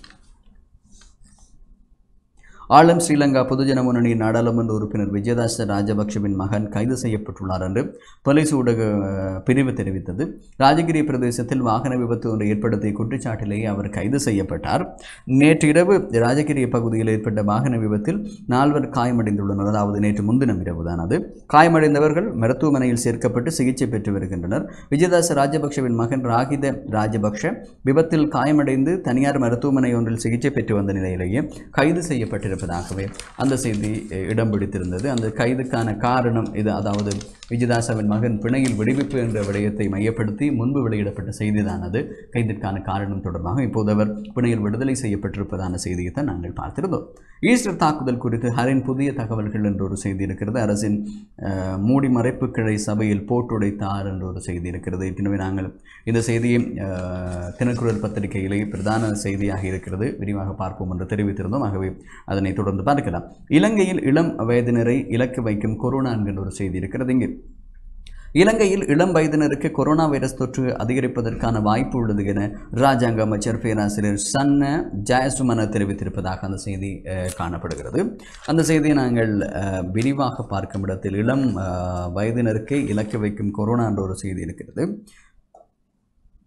ஆளும் ஸ்ரீலங்கா பொதுஜன முன்னணியின் நாடாளுமன்ற உறுப்பினர் விஜயதாச ராஜபக்ஷவின் மகன் கைது செய்யப்பட்டுள்ளார் என்று போலீஸ் ஊடக அஹ், பிரிவு தெரிவித்தது ராஜகிரி பிரதேசத்தில் வாகன விபத்து ஒன்று ஏற்படுத்திய குற்றச்சாட்டிலேயே அவர் கைது செய்யப்பட்டார் நேற்று இரவு ராஜகிரி பகுதியில் ஏற்பட்ட வாகன விபத்தில் நால்வர் காயமடைந்துள்ளனர் அதாவது நேற்று முன்தினம் இரவுதான் அது காயமடைந்தவர்கள் மருத்துவமனையில் சேர்க்கப்பட்டு சிகிச்சை பெற்று வருகின்றனர் விஜயதாச ராஜபக்ஷவின் மகன் ராகித ராஜபக்ஷ விபத்தில் காயமடைந்து தனியார் மருத்துவமனை ஒன்றில் சிகிச்சை பெற்று வந்த நிலையிலேயே கைது செய்யப்பட்டிருப்பதாகவே அந்த செய்தி அஹ், இடம் பிடித்திருந்தது அந்த கைதுக்கான காரணம் இது அதாவது விஜயதாசவின் மகன் பிணையில் விடுவிப்பு என்ற விடயத்தை மையப்படுத்தி முன்பு வெளியிடப்பட்ட செய்திதான் அது கைதிற்கான காரணம் தொடர்பாக இப்போது அவர் பிணையில் விடுதலை செய்யப்பட்டிருப்பதான செய்தியை தான் நாங்கள் பார்த்திருந்தோம் ஈஸ்டர் தாக்குதல் குறித்து ஹரின் புதிய தகவல்கள் என்ற ஒரு செய்தி இருக்கிறது அரசின் அஹ், மூடி மறைப்பு கிளை சபையில் போட்டுடைத்தார் என்ற ஒரு செய்தி இருக்கிறது ஏற்கனவே நாங்கள் இந்த செய்தியை அஹ், தினக்குரல் பத்திரிகையிலே பிரதான செய்தியாக இருக்கிறது விரிவாக பார்ப்போம் என்று தெரிவித்திருந்தோம் ஆகவே அதனை தொடர்ந்து பார்க்கலாம் இலங்கையில் இளம் வயதினரை இலக்கு வைக்கும் கொரோனா என்கின்ற ஒரு செய்தி இருக்கிறது இங்கு இலங்கையில் இளம் வயதினருக்கு கொரோனா வைரஸ் தொற்று அதிகரிப்பதற்கான வாய்ப்பு உள்ளது என ராஜாங்க அமைச்சர் பேராசிரியர் சன்ன ஜெயசுமன தெரிவித்திருப்பதாக அந்த செய்தி அஹ், காணப்படுகிறது அந்த செய்தியை நாங்கள் அஹ், விரிவாக பார்க்கும் இடத்தில் இளம் அஹ், வயதினருக்கு இலக்கு வைக்கும் கொரோனா என்ற ஒரு செய்தி இருக்கிறது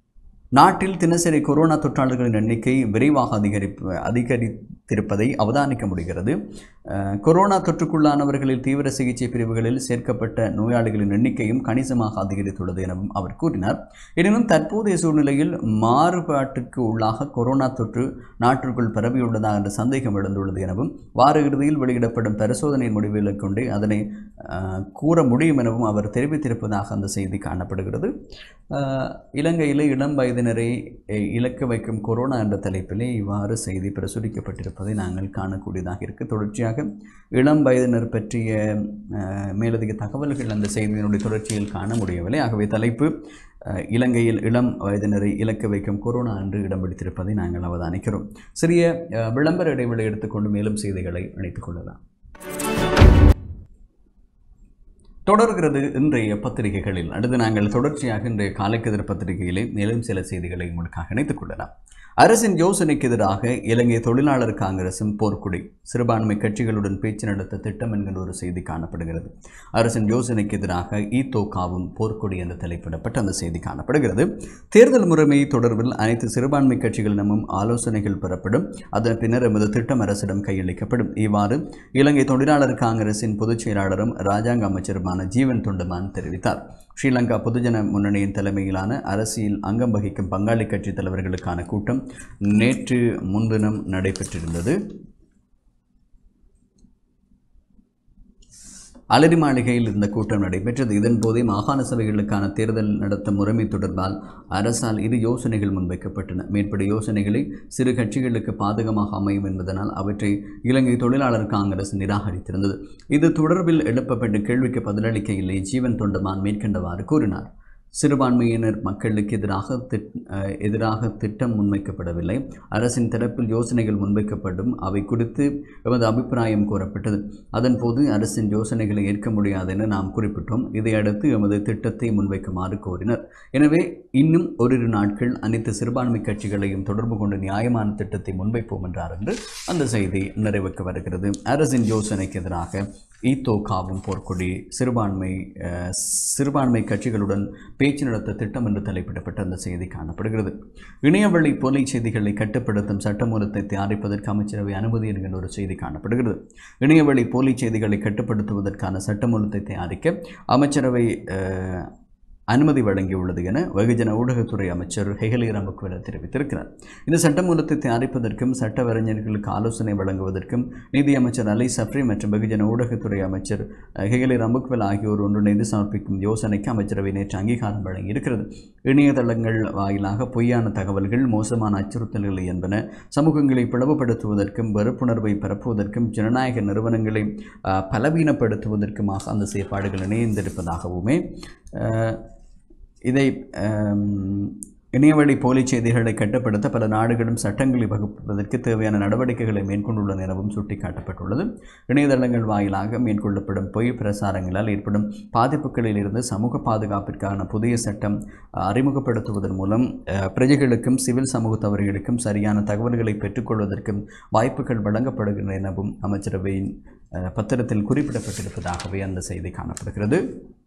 நாட்டில் தினசரி கொரோனா தொற்றாளர்களின் எண்ணிக்கை விரைவாக அதிகரிப்பு அதிகரித்திருப்பதை அவதானிக்க முடிகிறது அஹ், கொரோனா தொற்றுக்குள்ளானவர்களில் தீவிர சிகிச்சை பிரிவுகளில் சேர்க்கப்பட்ட நோயாளிகளின் எண்ணிக்கையும் கணிசமாக அதிகரித்துள்ளது எனவும் அவர் கூறினார் எனினும் தற்போதைய சூழ்நிலையில் மாறுபாட்டுக்கு உள்ளாக கொரோனா தொற்று நாட்டிற்குள் பரவியுள்ளதா என்ற சந்தேகம் எழுந்துள்ளது எனவும் வார இறுதியில் வெளியிடப்படும் பரிசோதனை முடிவுகளை கொண்டே அதனை அஹ், கூற முடியும் எனவும் அவர் தெரிவித்திருப்பதாக அந்த செய்தி காணப்படுகிறது அஹ், இலங்கையிலே இளம் வயதினரை அஹ், இலக்கு வைக்கும் கொரோனா என்ற தலைப்பிலே இவ்வாறு செய்தி பிரசுரிக்கப்பட்டிருப்பதை நாங்கள் காணக்கூடியதாக இருக்கு தொடர்ச்சியாக இளம் வயதினர் பற்றிய அஹ், மேலதிக தகவல்கள் அந்த செய்தியினுடைய தொடர்ச்சியில் காண முடியவில்லை ஆகவே தலைப்பு அஹ், இலங்கையில் இளம் வயதினரை இலக்கு வைக்கும் கொரோனா என்று இடம் பிடித்திருப்பதை நாங்கள் அவதானிக்கிறோம் சிறிய அஹ், விளம்பர இடைவெளி எடுத்துக்கொண்டு மேலும் செய்திகளை இணைத்துக் கொள்ளலாம் தொடர்கிறது இன்றைய பத்திரிகைகளில் அடுத்து நாங்கள் தொடர்ச்சியாக இன்றைய காலைக்கதிர் பத்திரிகையிலே மேலும் சில செய்திகளை உங்களுக்காக இணைத்துக் கொள்ளலாம் அரசின் யோசனைக்கு எதிராக இலங்கை தொழிலாளர் காங்கிரசும் போர்க்குடி சிறுபான்மை கட்சிகளுடன் பேச்சு நடத்த திட்டம் என்கிற ஒரு செய்தி காணப்படுகிறது அரசின் யோசனைக்கு எதிராக ஈத்தோகாவும் போர்க்குடி என்று தலைப்பிடப்பட்ட அந்த செய்தி காணப்படுகிறது தேர்தல் முறைமை தொடர்பில் அனைத்து சிறுபான்மை கட்சிகளிடமும் ஆலோசனைகள் பெறப்படும் அதன் பின்னர் எமது திட்டம் அரசிடம் கையளிக்கப்படும் இவ்வாறு இலங்கை தொழிலாளர் காங்கிரசின் பொதுச் செயலாளரும் ராஜாங்க அமைச்சருமான ஜீவன் தொண்டமான் தெரிவித்தார் ஸ்ரீலங்கா பொதுஜன முன்னணியின் தலைமையிலான அரசியல் அங்கம் வகிக்கும் பங்காளி கட்சி தலைவர்களுக்கான கூட்டம் நேற்று முன்தினம் நடைபெற்றிருந்தது அலரி மாளிகையில் இந்த கூட்டம் நடைபெற்றது இதன் போதே மாகாண சபைகளுக்கான தேர்தல் நடத்தும் முறைமை தொடர்பால் அரசால் இரு யோசனைகள் முன்வைக்கப்பட்டன மேற்படி யோசனைகளை சிறு கட்சிகளுக்கு பாதகமாக அமையும் என்பதனால் அவற்றை இலங்கை தொழிலாளர் காங்கிரஸ் நிராகரித்திருந்தது இது தொடர்பில் எழுப்பப்பட்ட கேள்விக்கு பதிலளிக்கையிலே ஜீவன் தொண்டமான் மேற்கண்டவாறு கூறினார் சிறுபான்மையினர் மக்களுக்கு எதிராக திட் அஹ் எதிராக திட்டம் முன்வைக்கப்படவில்லை அரசின் தரப்பில் யோசனைகள் முன்வைக்கப்படும் அவை குறித்து எமது அபிப்பிராயம் கூறப்பட்டது அதன்போது அரசின் யோசனைகளை ஏற்க முடியாது என நாம் குறிப்பிட்டோம் இதையடுத்து எமது திட்டத்தை முன்வைக்குமாறு கோரினர் எனவே இன்னும் ஓரிரு நாட்கள் அனைத்து சிறுபான்மை கட்சிகளையும் தொடர்பு கொண்டு நியாயமான திட்டத்தை முன்வைப்போம் என்றார் என்று அந்த செய்தி நிறைவுக்கு வருகிறது அரசின் யோசனைக்கு எதிராக ஈத்தோகாவும் போர்க்கொடி சிறுபான்மை அஹ், சிறுபான்மை கட்சிகளுடன் பேச்சு நடத்த திட்டம் என்று தலைப்பிடப்பட்ட அந்த செய்தி காணப்படுகிறது இணையவழி போலி செய்திகளை கட்டுப்படுத்தும் சட்டமூலத்தை தயாரிப்பதற்கு அமைச்சரவை அனுமதி என்கின்ற ஒரு செய்தி காணப்படுகிறது இணையவழி போலி செய்திகளை கட்டுப்படுத்துவதற்கான சட்டமூலத்தை தயாரிக்க அமைச்சரவை அஹ், அனுமதி வழங்கியுள்ளது என வெகுஜன ஊடகத்துறை அமைச்சர் ஹெகலி ரம்பக்வெல தெரிவித்திருக்கிறார் இந்த சட்டமூலத்தை தயாரிப்பதற்கும் சட்ட வரைஞர்களுக்கு ஆலோசனை வழங்குவதற்கும் நீதி அமைச்சர் அலி சஃப்ரி மற்றும் வெகுஜன ஊடகத்துறை அமைச்சர் அஹ், ஹெகலி ரம்பக்வெல் ஆகியோர் ஒன்றிணைந்து சமர்ப்பிக்கும் யோசனைக்கு அமைச்சரவை நேற்று அங்கீகாரம் வழங்கியிருக்கிறது இணையதளங்கள் வாயிலாக பொய்யான தகவல்கள் மோசமான அச்சுறுத்தல்கள் என்பன சமூகங்களை பிளவுபடுத்துவதற்கும் வெறுப்புணர்வை பரப்புவதற்கும் ஜனநாயக நிறுவனங்களை அஹ், பலவீனப்படுத்துவதற்குமாக அந்த செயற்பாடுகள் இணைந்திருப்பதாகவுமே அஹ், இதை ஆம், இணையவழி போலி செய்திகளை கட்டுப்படுத்த பல நாடுகளும் சட்டங்களை வகுப்பதற்கு தேவையான நடவடிக்கைகளை மேற்கொண்டுள்ளன எனவும் சுட்டிக்காட்டப்பட்டுள்ளது இணையதளங்கள் வாயிலாக மேற்கொள்ளப்படும் பொய் பிரசாரங்களால் ஏற்படும் பாதிப்புகளில் இருந்து சமூக பாதுகாப்பிற்கான புதிய சட்டம் அஹ், அறிமுகப்படுத்துவதன் மூலம் அஹ், பிரஜைகளுக்கும் சிவில் சமூகத்தவர்களுக்கும் சரியான தகவல்களை பெற்றுக்கொள்வதற்கும் வாய்ப்புகள் வழங்கப்படுகின்றன எனவும் அமைச்சரவையின் அஹ், பத்திரத்தில் குறிப்பிடப்பட்டிருப்பதாகவே அந்த செய்தி காணப்படுகிறது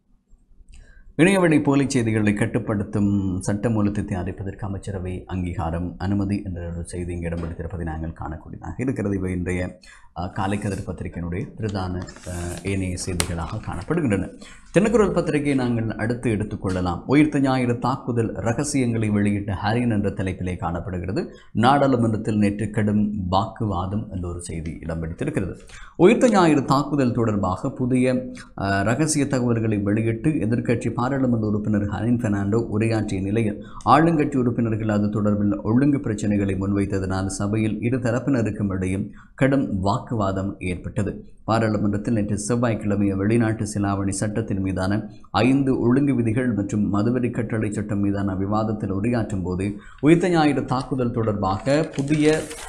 இணையவழி போலி செய்திகளை கட்டுப்படுத்தும் சட்டமூலத்தை தயாரிப்பதற்கு அமைச்சரவை அங்கீகாரம் அனுமதி என்ற ஒரு செய்தி இங்கே இடம்பெடுத்திருப்பதை நாங்கள் காணக்கூடியதாக இருக்கிறது இவை இன்றைய அஹ், காலைக்கதிர் பத்திரிகையினுடைய பிரதான அஹ், ஏனைய செய்திகளாக காணப்படுகின்றன தினக்குரல் பத்திரிகையை நாங்கள் அடுத்து எடுத்துக்கொள்ளலாம் உயிர்த்த ஞாயிறு தாக்குதல் ரகசியங்களை வெளியிட்ட ஹாரின் என்ற தலைப்பிலே காணப்படுகிறது நாடாளுமன்றத்தில் நேற்று கடும் வாக்குவாதம் என்ற ஒரு செய்தி இடம்பெடுத்திருக்கிறது உயிர்த்த ஞாயிறு தாக்குதல் தொடர்பாக புதிய அஹ், ரகசிய தகவல்களை வெளியிட்டு எதிர்க்கட்சி பாராளுமன்ற உறுப்பினர் ஹரின் பெர்னாண்டோ உரையாற்றிய நிலையில் ஆளுங்கட்சி உறுப்பினர்கள் அது தொடர்பில் ஒழுங்கு பிரச்சனைகளை முன்வைத்ததனால் சபையில் இரு தரப்பினருக்கும் இடையும் கடும் வாக்குவாதம் ஏற்பட்டது பாராளுமன்றத்தில் நேற்று செவ்வாய்க்கிழமை வெளிநாட்டு செலாவணி சட்டத்தின் மீதான ஐந்து ஒழுங்கு விதிகள் மற்றும் மதுவெறி கட்டளை சட்டம் மீதான விவாதத்தில் உரையாற்றும் போது உயிர்த்த ஞாயிறு தாக்குதல் தொடர்பாக புதிய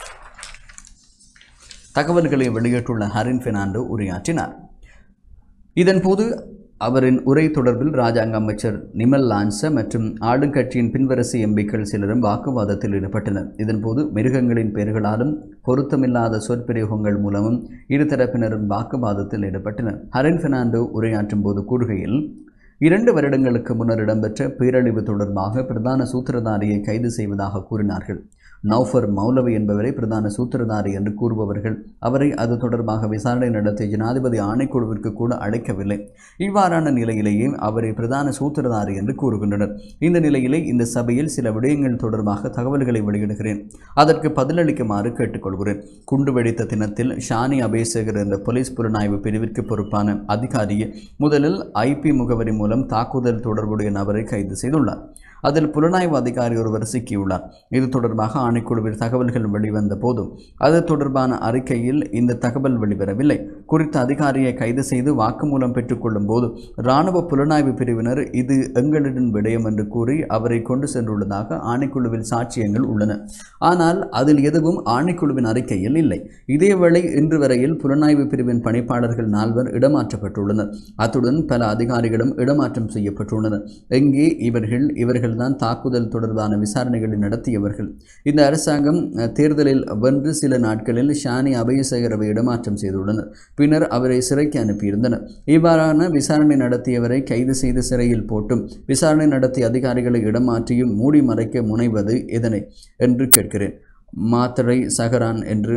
தகவல்களை வெளியிட்டுள்ள ஹரின் பெர்னாண்டோ உரையாற்றினார் இதன்போது அவரின் உரை தொடர்பில் ராஜாங்க அமைச்சர் நிமல் லான்ச மற்றும் ஆளுங்கட்சியின் பின்வரிசை எம்பிக்கள் சிலரும் வாக்குவாதத்தில் ஈடுபட்டனர் இதன்போது மிருகங்களின் பெயர்களாலும் பொருத்தமில்லாத சொற்பிரயோகங்கள் மூலமும் இருதரப்பினரும் வாக்குவாதத்தில் ஈடுபட்டனர் ஹரின் பெர்னாண்டோ உரையாற்றும் போது கூறுகையில் இரண்டு வருடங்களுக்கு முன்னர் இடம்பெற்ற பேரழிவு தொடர்பாக பிரதான சூத்திரதாரியை கைது செய்வதாக கூறினார்கள் நௌஃபர் மௌலவி என்பவரை பிரதான சூத்திரதாரி என்று கூறுபவர்கள் அவரை அது தொடர்பாக விசாரணை நடத்திய ஜனாதிபதி ஆணைக்குழுவிற்கு கூட அழைக்கவில்லை இவ்வாறான நிலையிலேயே அவரை பிரதான சூத்திரதாரி என்று கூறுகின்றனர் இந்த நிலையிலே இந்த சபையில் சில விடயங்கள் தொடர்பாக தகவல்களை வெளியிடுகிறேன் அதற்கு பதிலளிக்குமாறு கேட்டுக்கொள்கிறேன் குண்டு வெடித்த தினத்தில் ஷானி அபேசகர் என்ற போலீஸ் புலனாய்வு பிரிவிற்கு பொறுப்பான அதிகாரியை முதலில் ஐபி முகவரி மூலம் தாக்குதல் தொடர்புடைய நபரை கைது செய்துள்ளார் அதில் புலனாய்வு அதிகாரி ஒருவர் சிக்கியுள்ளார் இது தொடர்பாக ஆணைக்குழுவில் தகவல்கள் வெளிவந்த போதும் அது தொடர்பான அறிக்கையில் இந்த தகவல் வெளிவரவில்லை குறித்த அதிகாரியை கைது செய்து வாக்குமூலம் பெற்றுக்கொள்ளும் போது இராணுவ புலனாய்வு பிரிவினர் இது எங்களிடம் விடயம் என்று கூறி அவரை கொண்டு சென்றுள்ளதாக ஆணைக்குழுவில் சாட்சியங்கள் உள்ளன ஆனால் அதில் எதுவும் ஆணைக்குழுவின் அறிக்கையில் இல்லை இதேவேளை இன்று வரையில் புலனாய்வு பிரிவின் பணிப்பாளர்கள் நால்வர் இடமாற்றப்பட்டுள்ளனர் அத்துடன் பல அதிகாரிகளும் இடமாற்றம் செய்யப்பட்டுள்ளனர் எங்கே இவர்கள் இவர்கள்தான் தாக்குதல் தொடர்பான விசாரணைகளை நடத்தியவர்கள் இந்த அரசாங்கம் அஹ், தேர்தலில் வென்று சில நாட்களில் ஷானி அபயசேகரவை இடமாற்றம் செய்துள்ளனர் பின்னர் அவரை சிறைக்கு அனுப்பியிருந்தனர் இவ்வாறான விசாரணை நடத்தியவரை கைது செய்து சிறையில் போட்டும் விசாரணை நடத்திய அதிகாரிகளை இடமாற்றியும் மூடி மறைக்க முனைவது எதனை என்று கேட்கிறேன் மாத்தரை சஹரான் என்று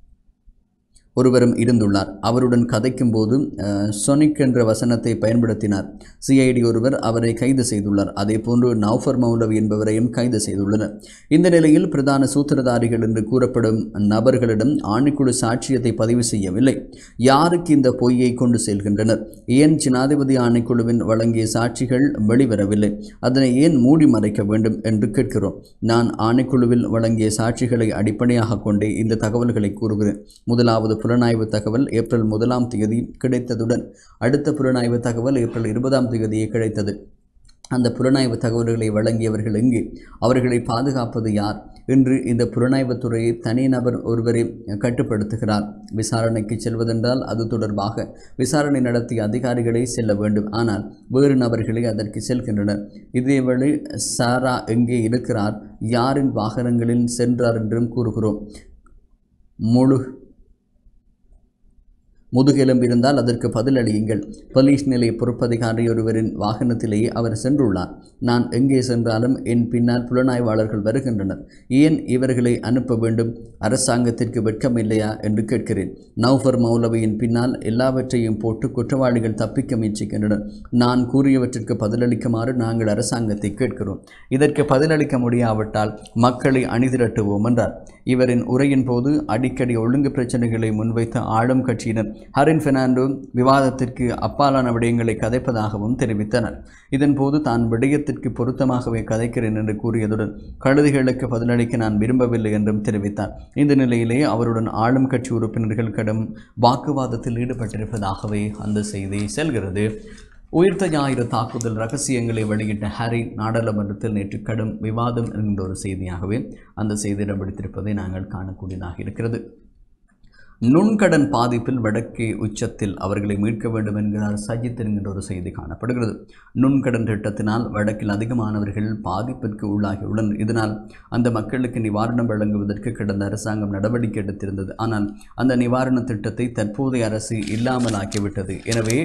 ஒருவரும் இருந்துள்ளார் அவருடன் கதைக்கும் போது அஹ், சொனிக் என்ற வசனத்தை பயன்படுத்தினார் சிஐடி ஒருவர் அவரை கைது செய்துள்ளார் அதே போன்று நௌஃபர் மௌலவி என்பவரையும் கைது செய்துள்ளனர் இந்த நிலையில் பிரதான சூத்திரதாரிகள் என்று கூறப்படும் நபர்களிடம் ஆணைக்குழு சாட்சியத்தை பதிவு செய்யவில்லை யாருக்கு இந்த பொய்யை கொண்டு செல்கின்றனர் ஏன் ஜனாதிபதி ஆணைக்குழுவின் வழங்கிய சாட்சிகள் வெளிவரவில்லை அதனை ஏன் மூடி மறைக்க வேண்டும் என்று கேட்கிறோம் நான் ஆணைக்குழுவில் வழங்கிய சாட்சிகளை அடிப்படையாக கொண்டே இந்த தகவல்களை கூறுகிறேன் முதலாவது புலனாய்வு தகவல் ஏப்ரல் முதலாம் தேதி கிடைத்ததுடன் அடுத்த புலனாய்வு தகவல் ஏப்ரல் இருபதாம் தேதியே கிடைத்தது அந்த புலனாய்வு தகவல்களை வழங்கியவர்கள் எங்கே அவர்களை பாதுகாப்பது யார் இன்று இந்த புலனாய்வுத் துறையை தனிநபர் ஒருவரை கட்டுப்படுத்துகிறார் விசாரணைக்கு செல்வதென்றால் அது தொடர்பாக விசாரணை நடத்திய அதிகாரிகளே செல்ல வேண்டும் ஆனால் வேறு நபர்களே அதற்கு செல்கின்றனர் இதேவேளை சாரா எங்கே இருக்கிறார் யாரின் வாகனங்களில் சென்றார் என்றும் கூறுகிறோம் முழு முதுகெலும்பு இருந்தால் அதற்கு பதிலளியுங்கள் போலீஸ் நிலைய பொறுப்பதிகாரி ஒருவரின் வாகனத்திலேயே அவர் சென்றுள்ளார் நான் எங்கே சென்றாலும் என் பின்னால் புலனாய்வாளர்கள் வருகின்றனர் ஏன் இவர்களை அனுப்ப வேண்டும் அரசாங்கத்திற்கு வெட்கம் இல்லையா என்று கேட்கிறேன் நௌஃபர் மௌலவியின் பின்னால் எல்லாவற்றையும் போட்டு குற்றவாளிகள் தப்பிக்க முயற்சிக்கின்றனர் நான் கூறியவற்றிற்கு பதிலளிக்குமாறு நாங்கள் அரசாங்கத்தை கேட்கிறோம் இதற்கு பதிலளிக்க முடியாவிட்டால் மக்களை அணிதிரட்டுவோம் என்றார் இவரின் உரையின் போது அடிக்கடி ஒழுங்கு பிரச்சனைகளை முன்வைத்த ஆளும் கட்சியினர் ஹரின் பெர்னாண்டோ விவாதத்திற்கு அப்பாலான விடயங்களை கதைப்பதாகவும் தெரிவித்தனர் இதன்போது தான் விடயத்திற்கு பொருத்தமாகவே கதைக்கிறேன் என்று கூறியதுடன் கழுதைகளுக்கு பதிலளிக்க நான் விரும்பவில்லை என்றும் தெரிவித்தார் இந்த நிலையிலே அவருடன் ஆளும் கட்சி உறுப்பினர்கள் கடும் வாக்குவாதத்தில் ஈடுபட்டிருப்பதாகவே அந்த செய்தி செல்கிறது உயிர்த்த ஞாயிறு தாக்குதல் ரகசியங்களை வெளியிட்ட ஹாரி நாடாளுமன்றத்தில் நேற்று கடும் விவாதம் என்கின்ற ஒரு செய்தியாகவே அந்த செய்தி இடம்பிடித்திருப்பதை நாங்கள் காணக்கூடியதாக இருக்கிறது நுண்கடன் பாதிப்பில் வடக்கே உச்சத்தில் அவர்களை மீட்க வேண்டும் என்கிறார் சஜித் என்கின்ற ஒரு செய்தி காணப்படுகிறது நுண்கடன் திட்டத்தினால் வடக்கில் அதிகமானவர்கள் பாதிப்பிற்கு உள்ளாகியுள்ளனர் இதனால் அந்த மக்களுக்கு நிவாரணம் வழங்குவதற்கு கடந்த அரசாங்கம் நடவடிக்கை எடுத்திருந்தது ஆனால் அந்த நிவாரண திட்டத்தை தற்போதைய அரசு இல்லாமலாக்கிவிட்டது எனவே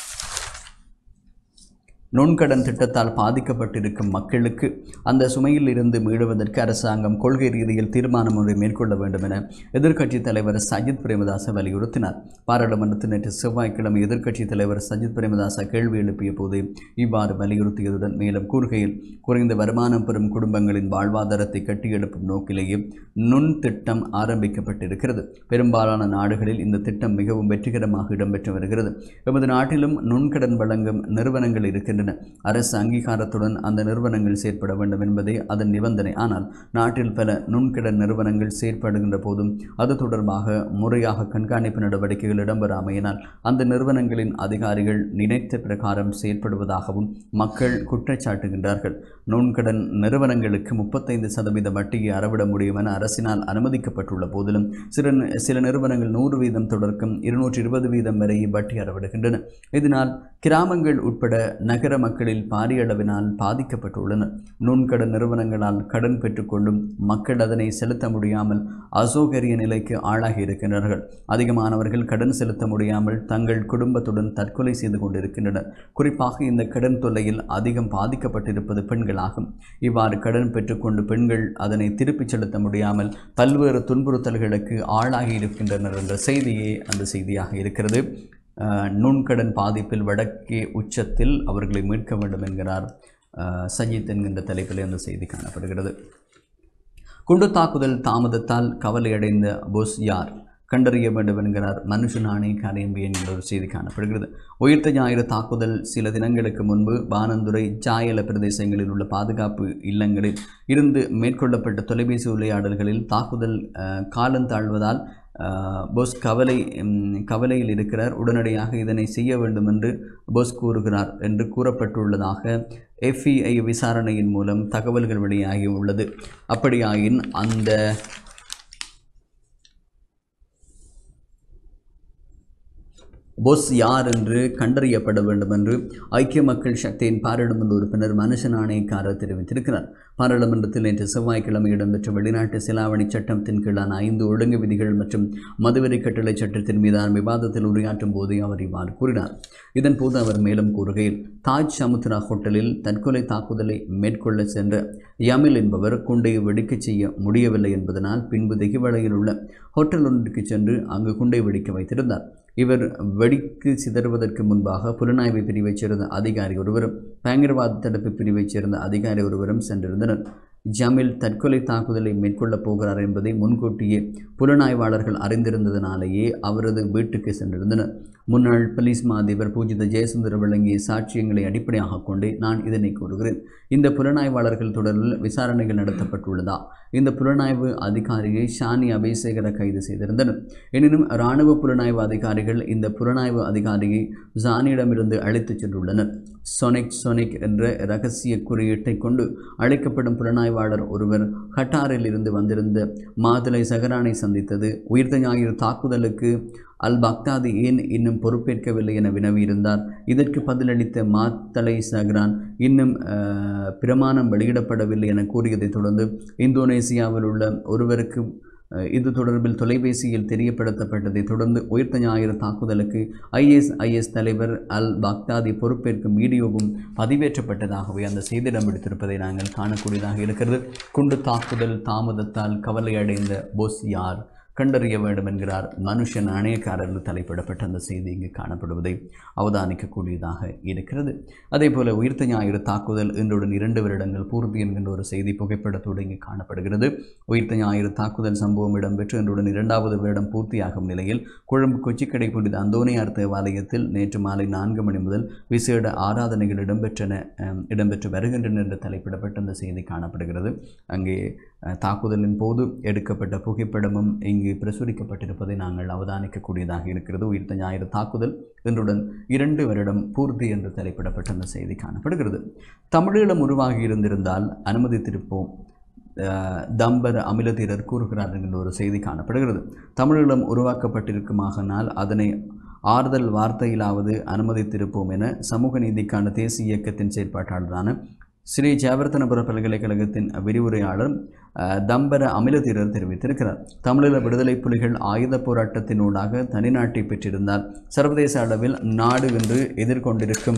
நுண்கடன் திட்டத்தால் பாதிக்கப்பட்டிருக்கும் மக்களுக்கு அந்த சுமையில் இருந்து மீளுவதற்கு அரசாங்கம் கொள்கை ரீதியில் தீர்மானம் ஒன்றை மேற்கொள்ள வேண்டும் என எதிர்க்கட்சித் தலைவர் சஜித் பிரேமதாச வலியுறுத்தினார் பாராளுமன்றத்தில் நேற்று செவ்வாய்க்கிழமை எதிர்க்கட்சித் தலைவர் சஜித் பிரேமதாச கேள்வி எழுப்பிய போது இவ்வாறு வலியுறுத்தியதுடன் மேலும் கூறுகையில் குறைந்த வருமானம் பெறும் குடும்பங்களின் வாழ்வாதாரத்தை கட்டியெழுப்பும் நோக்கிலேயே நுண் திட்டம் ஆரம்பிக்கப்பட்டிருக்கிறது பெரும்பாலான நாடுகளில் இந்த திட்டம் மிகவும் வெற்றிகரமாக இடம்பெற்று வருகிறது எமது நாட்டிலும் நுண்கடன் வழங்கும் நிறுவனங்கள் இருக்கின்றன அரசு அங்கீகாரத்துடன் அந்த நிறுவனங்கள் செயற்பட வேண்டும் என்பதே அதன் நிபந்தனை ஆனால் நாட்டில் பல நுண்கடன் நிறுவனங்கள் செயற்படுகின்ற போதும் அது தொடர்பாக முறையாக கண்காணிப்பு நடவடிக்கைகள் இடம்பெறாமையினால் அந்த நிறுவனங்களின் அதிகாரிகள் நினைத்த பிரகாரம் செயற்படுவதாகவும் மக்கள் குற்றச்சாட்டுகின்றார்கள் நுண்கடன் நிறுவனங்களுக்கு முப்பத்தைந்து சதவீத வட்டியை அறவிட முடியும் என அரசினால் அனுமதிக்கப்பட்டுள்ள போதிலும் சில சில நிறுவனங்கள் நூறு வீதம் தொடர்க்கும் இருநூற்றி இருபது வீதம் வரை வட்டி அறவிடுகின்றன இதனால் கிராமங்கள் உட்பட நகர நகர மக்களில் பாரிய அளவினால் பாதிக்கப்பட்டுள்ளனர் நுண்கடன் நிறுவனங்களால் கடன் பெற்றுக்கொண்டும் மக்கள் அதனை செலுத்த முடியாமல் அசௌகரிய நிலைக்கு ஆளாகி இருக்கின்றார்கள் அதிகமானவர்கள் கடன் செலுத்த முடியாமல் தங்கள் குடும்பத்துடன் தற்கொலை செய்து கொண்டிருக்கின்றனர் குறிப்பாக இந்த கடன் தொல்லையில் அதிகம் பாதிக்கப்பட்டிருப்பது பெண்களாகும் இவ்வாறு கடன் பெற்றுக்கொண்டு பெண்கள் அதனை திருப்பிச் செலுத்த முடியாமல் பல்வேறு துன்புறுத்தல்களுக்கு ஆளாகி இருக்கின்றனர் என்ற செய்தியே அந்த செய்தியாக இருக்கிறது அஹ், நுண்கடன் பாதிப்பில் வடக்கே உச்சத்தில் அவர்களை மீட்க வேண்டும் என்கிறார் அஹ், சஜித் என்கின்ற தலைப்பில் அந்த செய்தி காணப்படுகிறது குண்டு தாக்குதல் தாமதத்தால் கவலையடைந்த போஸ் யார் கண்டறிய வேண்டும் என்கிறார் மனுஷனானே கரையம்பி என்கிற ஒரு செய்தி காணப்படுகிறது உயிர்த்த ஞாயிறு தாக்குதல் சில தினங்களுக்கு முன்பு பானந்துறை ஜாயல பிரதேசங்களில் உள்ள பாதுகாப்பு இல்லங்களில் இருந்து மேற்கொள்ளப்பட்ட தொலைபேசி உரையாடல்களில் தாக்குதல் அஹ், காலந்தாழ்வதால் அஹ், போஸ் கவலை ம், கவலையில் இருக்கிறார் உடனடியாக இதனை செய்ய வேண்டும் என்று போஸ் கூறுகிறார் என்று கூறப்பட்டுள்ளதாக எஃப்இஐ விசாரணையின் மூலம் தகவல்கள் வெளியாகி உள்ளது அப்படியாயின் அந்த பொஸ் யார் என்று கண்டறியப்பட வேண்டும் என்று ஐக்கிய மக்கள் சக்தியின் பாராளுமன்ற உறுப்பினர் மனுஷன் ஆணையக்காரர் தெரிவித்திருக்கிறார் பாராளுமன்றத்தில் நேற்று செவ்வாய்க்கிழமை இடம்பெற்ற வெளிநாட்டு செலாவணி சட்டத்தின் கீழான ஐந்து ஒழுங்கு விதிகள் மற்றும் மதுவெறி கட்டளை சட்டத்தின் மீதான விவாதத்தில் உரையாற்றும் போது அவர் இவ்வாறு கூறினார் இதன்போது அவர் மேலும் கூறுகையில் தாஜ் சமுத்ரா ஹோட்டலில் தற்கொலை தாக்குதலை மேற்கொள்ள சென்ற யமில் என்பவர் குண்டை வெடிக்கச் செய்ய முடியவில்லை என்பதனால் பின்பு திகிவளையில் உள்ள ஹோட்டல் ஒன்றுக்கு சென்று அங்கு குண்டை வெடிக்க வைத்திருந்தார் இவர் வெடிக்கு சிதறுவதற்கு முன்பாக புலனாய்வு பிரிவைச் சேர்ந்த அதிகாரி ஒருவரும் பயங்கரவாத தடுப்பு பிரிவைச் சேர்ந்த அதிகாரி ஒருவரும் சென்றிருந்தனர் ஜமில் தற்கொலை தாக்குதலை மேற்கொள்ளப் போகிறார் என்பதை முன்கூட்டியே புலனாய்வாளர்கள் அறிந்திருந்ததனாலேயே அவரது வீட்டுக்கு சென்றிருந்தனர் முன்னாள் போலீஸ் மா அதிபர் பூஜித ஜெயசுந்தர் வழங்கிய சாட்சியங்களை அடிப்படையாக கொண்டே நான் இதனை கூறுகிறேன் இந்த புலனாய்வாளர்கள் தொடரில் விசாரணைகள் நடத்தப்பட்டுள்ளதா இந்த புலனாய்வு அதிகாரியை ஷானி அபேசேகர கைது செய்திருந்தனர் எனினும் இராணுவ புலனாய்வு அதிகாரிகள் இந்த புலனாய்வு அதிகாரியை ஜானியிடமிருந்து அழைத்துச் சென்றுள்ளனர் சொனிக் சொனிக் என்ற இரகசிய குறியீட்டை கொண்டு அழைக்கப்படும் புலனாய்வாளர் ஒருவர் ஹட்டாரில் இருந்து வந்திருந்த மாதுளை சஹரானை சந்தித்தது உயிர்த்த ஞாயிறு தாக்குதலுக்கு அல் பக்தாதி ஏன் இன்னும் பொறுப்பேற்கவில்லை என வினவியிருந்தார் இதற்கு பதிலளித்த மாத்தலை சஹ்ரான் இன்னும் அஹ், பிரமாணம் வெளியிடப்படவில்லை என கூறியதைத் தொடர்ந்து இந்தோனேசியாவில் உள்ள ஒருவருக்கு அஹ், இது தொடர்பில் தொலைபேசியில் தெரியப்படுத்தப்பட்டதைத் தொடர்ந்து உயிர்த்த ஞாயிறு தாக்குதலுக்கு ஐஎஸ்ஐஎஸ் தலைவர் அல் பக்தாதி பொறுப்பேற்கும் வீடியோவும் பதிவேற்றப்பட்டதாகவே அந்த செய்தி இடம்பிடித்திருப்பதை நாங்கள் காணக்கூடியதாக இருக்கிறது குண்டு தாக்குதல் தாமதத்தால் கவலையடைந்த போஸ் யார் கண்டறிய வேண்டும் என்கிறார் மனுஷன் அணையக்காரர் என்று தலைப்பிடப்பட்ட அந்த செய்தி இங்கு காணப்படுவதை அவதானிக்கக்கூடியதாக இருக்கிறது அதே போல உயிர்த்த ஞாயிறு தாக்குதல் இன்றுடன் இரண்டு வருடங்கள் பூர்த்தி என்கின்ற ஒரு செய்தி புகைப்படத்தோடு இங்கு காணப்படுகிறது உயிர்த்த ஞாயிறு தாக்குதல் சம்பவம் இடம்பெற்று இன்றுடன் இரண்டாவது வருடம் பூர்த்தியாகும் நிலையில் கொழும்பு கொச்சிக்கடை புனித அந்தோனியார் தேவாலயத்தில் நேற்று மாலை நான்கு மணி முதல் விசேட ஆராதனைகள் இடம்பெற்றன அஹ், இடம்பெற்று வருகின்றன என்று தலைப்பிடப்பட்ட அந்த செய்தி காணப்படுகிறது அங்கே அஹ், தாக்குதலின் போது எடுக்கப்பட்ட புகைப்படமும் இங்கு பிரசுரிக்கப்பட்டிருப்பதை நாங்கள் அவதானிக்கக்கூடியதாக இருக்கிறது உயிர்த்த ஞாயிறு தாக்குதல் இன்றுடன் இரண்டு வருடம் பூர்த்தி என்று தலைப்பிடப்பட்ட அந்த செய்தி காணப்படுகிறது தமிழீழம் உருவாகி இருந்திருந்தால் அனுமதித்திருப்போம் அஹ், தம்பர் அமிலதீரர் கூறுகிறார் என்கின்ற ஒரு செய்தி காணப்படுகிறது தமிழீழம் உருவாக்கப்பட்டிருக்குமாகனால் அதனை ஆறுதல் வார்த்தையிலாவது அனுமதித்திருப்போம் என சமூக நீதிக்கான தேசிய இயக்கத்தின் செயற்பாட்டாளரான ஸ்ரீ ஜெயவர்த்தனபுர பல்கலைக்கழகத்தின் விரிவுரையாளர் அஹ், தம்பர அமிலதீரர் தெரிவித்திருக்கிறார் தமிழீழ விடுதலை புலிகள் ஆயுத போராட்டத்தினூடாக தனிநாட்டை பெற்றிருந்தால் சர்வதேச அளவில் நாடு என்று எதிர்கொண்டிருக்கும்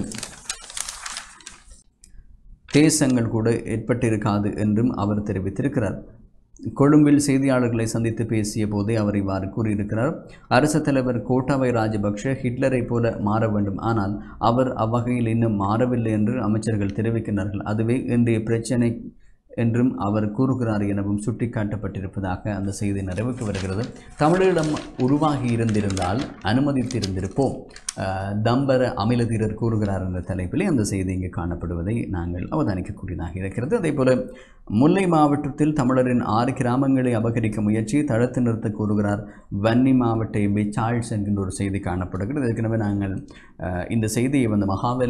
தேசங்கள் கூட ஏற்பட்டிருக்காது என்றும் அவர் தெரிவித்திருக்கிறார் கொழும்பில் செய்தியாளர்களை சந்தித்து பேசிய போதே அவர் இவ்வாறு கூறியிருக்கிறார் அரசு தலைவர் கோட்டாபய ராஜபக்ஷ ஹிட்லரை போல மாற வேண்டும் ஆனால் அவர் அவ்வகையில் இன்னும் மாறவில்லை என்று அமைச்சர்கள் தெரிவிக்கின்றார்கள் அதுவே இன்றைய பிரச்சனை என்றும் அவர் கூறுகிறார் எனவும் சுட்டிக்காட்டப்பட்டிருப்பதாக அந்த செய்தி நிறைவுக்கு வருகிறது தமிழீழம் உருவாகி இருந்திருந்தால் அனுமதித்திருந்திருப்போம் அஹ், தம்பர அமிலதீரர் கூறுகிறார் என்ற தலைப்பிலே அந்த செய்தி இங்கு காணப்படுவதை நாங்கள் அவதானிக்கக்கூடியதாக இருக்கிறது அதே போல முல்லை மாவட்டத்தில் தமிழரின் ஆறு கிராமங்களை அபகரிக்க முயற்சி தடுத்து நிறுத்த கூறுகிறார் வன்னி மாவட்ட எம்பி சார்ல்ஸ் என்கின்ற ஒரு செய்தி காணப்படுகிறது ஏற்கனவே நாங்கள் அஹ், இந்த செய்தியை வந்து மகாவலி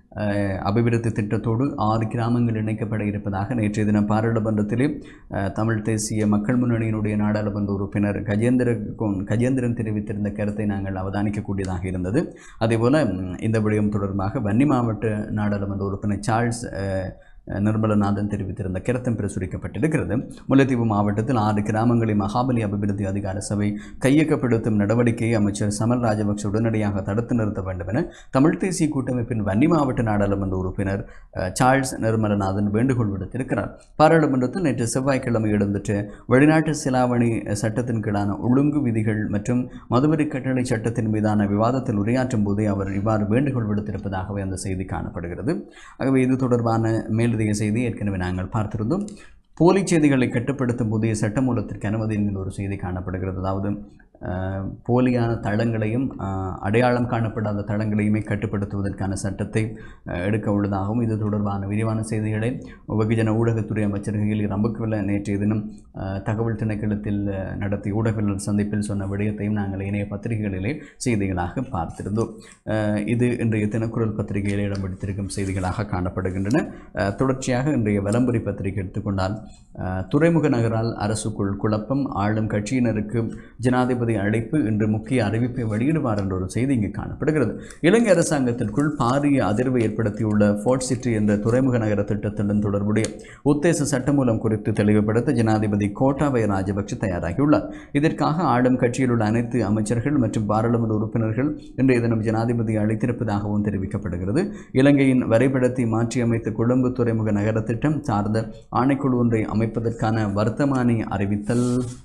அஹ், அபிவிருத்தி திட்டத்தோடு ஆறு கிராமங்கள் இணைக்கப்பட இருப்பதாக நேற்றைய தினம் பாராளுமன்றத்திலே அஹ், தமிழ் தேசிய மக்கள் முன்னணியினுடைய நாடாளுமன்ற உறுப்பினர் கஜேந்திர கோன் கஜேந்திரன் தெரிவித்திருந்த கருத்தை நாங்கள் அவதானிக்கக்கூடியதாக இருந்தது அதேபோல் ம், இந்த விடயம் தொடர்பாக வன்னி மாவட்ட நாடாளுமன்ற உறுப்பினர் சார்ல்ஸ் அஹ், நிர்மலநாதன் தெரிவித்திருந்த கருத்தும் பிரசுரிக்கப்பட்டிருக்கிறது முல்லைத்தீவு மாவட்டத்தில் ஆறு கிராமங்களை மகாபலி அபிவிருத்தி அதிகார சபை கையகப்படுத்தும் நடவடிக்கையை அமைச்சர் சமல் ராஜபக்ஷ உடனடியாக தடுத்து நிறுத்த வேண்டும் என தமிழ் தேசிய கூட்டமைப்பின் வன்னி மாவட்ட நாடாளுமன்ற உறுப்பினர் அஹ், சார்ல்ஸ் நிர்மலநாதன் வேண்டுகோள் விடுத்திருக்கிறார் பாராளுமன்றத்தில் நேற்று செவ்வாய்க்கிழமை இடம்பெற்ற வெளிநாட்டு சிலாவணி சட்டத்தின் கீழான ஒழுங்கு விதிகள் மற்றும் மதுவரி கட்டளை சட்டத்தின் மீதான விவாதத்தில் உரையாற்றும் போதே அவர் இவ்வாறு வேண்டுகோள் விடுத்திருப்பதாகவே அந்த செய்தி காணப்படுகிறது ஆகவே இது தொடர்பான மேலதிக செய்தி ஏற்கனவே நாங்கள் பார்த்திருந்தோம் போலி செய்திகளை கட்டுப்படுத்தும் புதிய சட்டமூலத்திற்கு அனுமதி என்கிற ஒரு செய்தி காணப்படுகிறது அதாவது அஹ், போலியான தளங்களையும் அஹ், அடையாளம் காணப்படாத தளங்களையுமே கட்டுப்படுத்துவதற்கான சட்டத்தை அஹ், எடுக்க உள்ளதாகவும் இது தொடர்பான விரிவான செய்திகளை வெகுஜன ஊடகத்துறை அமைச்சர் ஹிலி ரம்புக்குவில நேற்றைய தினம் அஹ், தகவல் திணைக்களத்தில் அஹ், நடத்திய ஊடகவியலர் சந்திப்பில் சொன்ன விடயத்தையும் நாங்கள் இணைய பத்திரிகைகளிலே செய்திகளாக பார்த்திருந்தோம் அஹ், இது இன்றைய தினக்குரல் பத்திரிகையில் இடம் பிடித்திருக்கும் செய்திகளாக காணப்படுகின்றன அஹ், தொடர்ச்சியாக இன்றைய வலம்புரி பத்திரிகை எடுத்துக்கொண்டால் அஹ், துறைமுக நகரால் அரசுக்குள் குழப்பம் ஆளும் கட்சியினருக்கு ஜனாதிபதி அழைப்பு இன்று முக்கிய அறிவிப்பை வெளியிடுவார் என்ற ஒரு செய்தி இங்கு காணப்படுகிறது இலங்கை அரசாங்கத்திற்குள் பாரிய அதிர்வை ஏற்படுத்தியுள்ள ஃபோர்ட் சிட்டி என்ற துறைமுக நகர திட்டத்துடன் தொடர்புடைய உத்தேச சட்டமூலம் குறித்து தெளிவுபடுத்த ஜனாதிபதி கோட்டாபய ராஜபக்ஷ தயாராகியுள்ளார் இதற்காக ஆளும் கட்சியில் உள்ள அனைத்து அமைச்சர்கள் மற்றும் பாராளுமன்ற உறுப்பினர்கள் இன்றைய தினம் ஜனாதிபதி அளித்திருப்பதாகவும் தெரிவிக்கப்படுகிறது இலங்கையின் வரைபடத்தை மாற்றியமைத்த கொழும்பு துறைமுக நகர திட்டம் சார்ந்த ஆணைக்குழு ஒன்றை அமைப்பதற்கான வர்த்தமானி அறிவித்தல்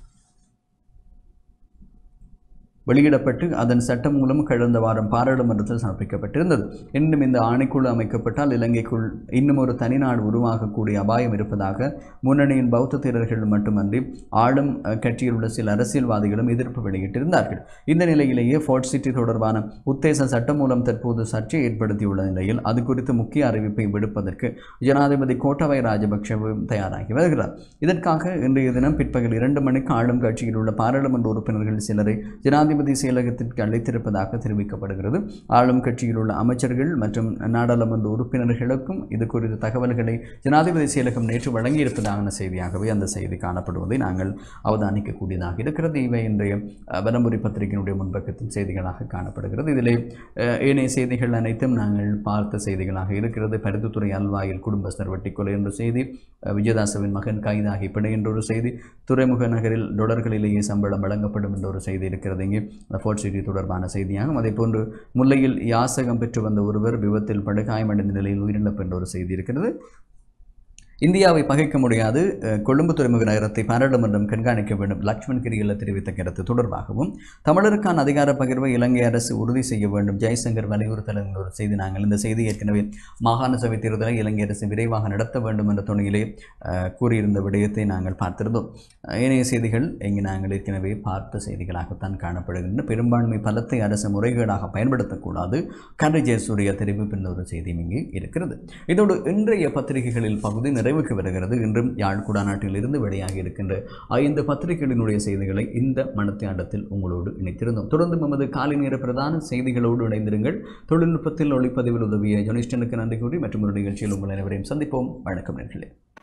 வெளியிடப்பட்டு அதன் சட்டம் மூலம் கடந்த வாரம் பாராளுமன்றத்தில் சமர்ப்பிக்கப்பட்டிருந்தது இன்னும் இந்த ஆணைக்குழு அமைக்கப்பட்டால் இலங்கைக்குள் இன்னும் ஒரு தனிநாடு உருவாகக்கூடிய அபாயம் இருப்பதாக முன்னணியின் பௌத்த தேரர்கள் மட்டுமன்றி ஆளும் அஹ், கட்சியில் உள்ள சில அரசியல்வாதிகளும் எதிர்ப்பு வெளியிட்டிருந்தார்கள் இந்த நிலையிலேயே ஃபோர்ட் சிட்டி தொடர்பான உத்தேச சட்டம் மூலம் தற்போது சர்ச்சை ஏற்படுத்தியுள்ள நிலையில் அது குறித்து முக்கிய அறிவிப்பை விடுப்பதற்கு ஜனாதிபதி கோட்டபாய ராஜபக்ஷவும் தயாராகி வருகிறார் இதற்காக இன்றைய தினம் பிற்பகல் இரண்டு மணிக்கு ஆளும் கட்சியில் உள்ள பாராளுமன்ற உறுப்பினர்கள் சிலரை ஜனாதிபதி செயலகத்திற்கு அழைத்திருப்பதாக தெரிவிக்கப்படுகிறது ஆளும் கட்சியில் உள்ள அமைச்சர்கள் மற்றும் நாடாளுமன்ற உறுப்பினர்களுக்கும் இது குறித்த தகவல்களை ஜனாதிபதி செயலகம் நேற்று வழங்கியிருப்பதான செய்தியாகவே அந்த செய்தி காணப்படுவதை நாங்கள் அவதானிக்கக்கூடியதாக இருக்கிறது இவை இன்றைய அஹ், வலம்புரி பத்திரிகையினுடைய முன்பக்கத்தின் செய்திகளாக காணப்படுகிறது இதிலே அஹ், ஏனைய செய்திகள் அனைத்தும் நாங்கள் பார்த்த செய்திகளாக இருக்கிறது பருத்தித்துறை அல்வாயில் குடும்பஸ்தர் வெட்டிக்கொலை என்ற செய்தி அஹ், விஜயதாசவின் மகன் கைதாகி பிணை என்ற ஒரு செய்தி துறைமுக நகரில் டொலர்களிலேயே சம்பளம் வழங்கப்படும் என்ற ஒரு செய்தி இருக்கிறது இங்கே அந்த ஃபோர்ட் சிட்டி தொடர்பான செய்தியாகும் அதே போன்று முல்லையில் யாசகம் பெற்று வந்த ஒருவர் விபத்தில் படுகாயமடைந்த நிலையில் உயிரிழப்பு என்ற ஒரு செய்தி இருக்கிறது இந்தியாவை பகைக்க முடியாது அஹ், கொழும்பு துறைமுக நகரத்தை பாராளுமன்றம் கண்காணிக்க வேண்டும் லக்ஷ்மண் கிரியில தெரிவித்த கருத்து தொடர்பாகவும் தமிழருக்கான அதிகார பகிர்வை இலங்கை அரசு உறுதி செய்ய வேண்டும் ஜெய்சங்கர் வலியுறுத்தல் என்ற ஒரு செய்தி நாங்கள் இந்த செய்தி ஏற்கனவே மாகாண சபை தேர்தலை இலங்கை அரசு விரைவாக நடத்த வேண்டும் என்ற துணையிலே அஹ், கூறியிருந்த விடயத்தை நாங்கள் பார்த்திருந்தோம் அஹ், ஏனைய செய்திகள் இங்கு நாங்கள் ஏற்கனவே பார்த்த செய்திகளாகத்தான் காணப்படுகின்றன பெரும்பான்மை பலத்தை அரசு முறைகேடாக பயன்படுத்தக்கூடாது கரை ஜெயசூரிய தெரிவிப்பு என்ற ஒரு செய்தியும் இங்கு இருக்கிறது இதோடு இன்றைய பத்திரிகைகளில் பகுதி நிறைவுக்கு வருகிறது இன்றும் யாழ் குடாநாட்டில் இருந்து வெளியாகி இருக்கின்ற ஐந்து பத்திரிகைகளினுடைய செய்திகளை இந்த மனத்தியாண்டத்தில் உங்களோடு இணைத்திருந்தோம் தொடர்ந்து நமது காலை நேர பிரதான செய்திகளோடு இணைந்திருங்கள் தொழில்நுட்பத்தில் ஒளிப்பதிவில் உதவிய ஜொனிஸ்டனுக்கு நன்றி கூறி மற்றும் ஒரு நிகழ்ச்சியில் உங்கள் அனைவரையும் சந்திப்போம் வணக்கம் நேர்களே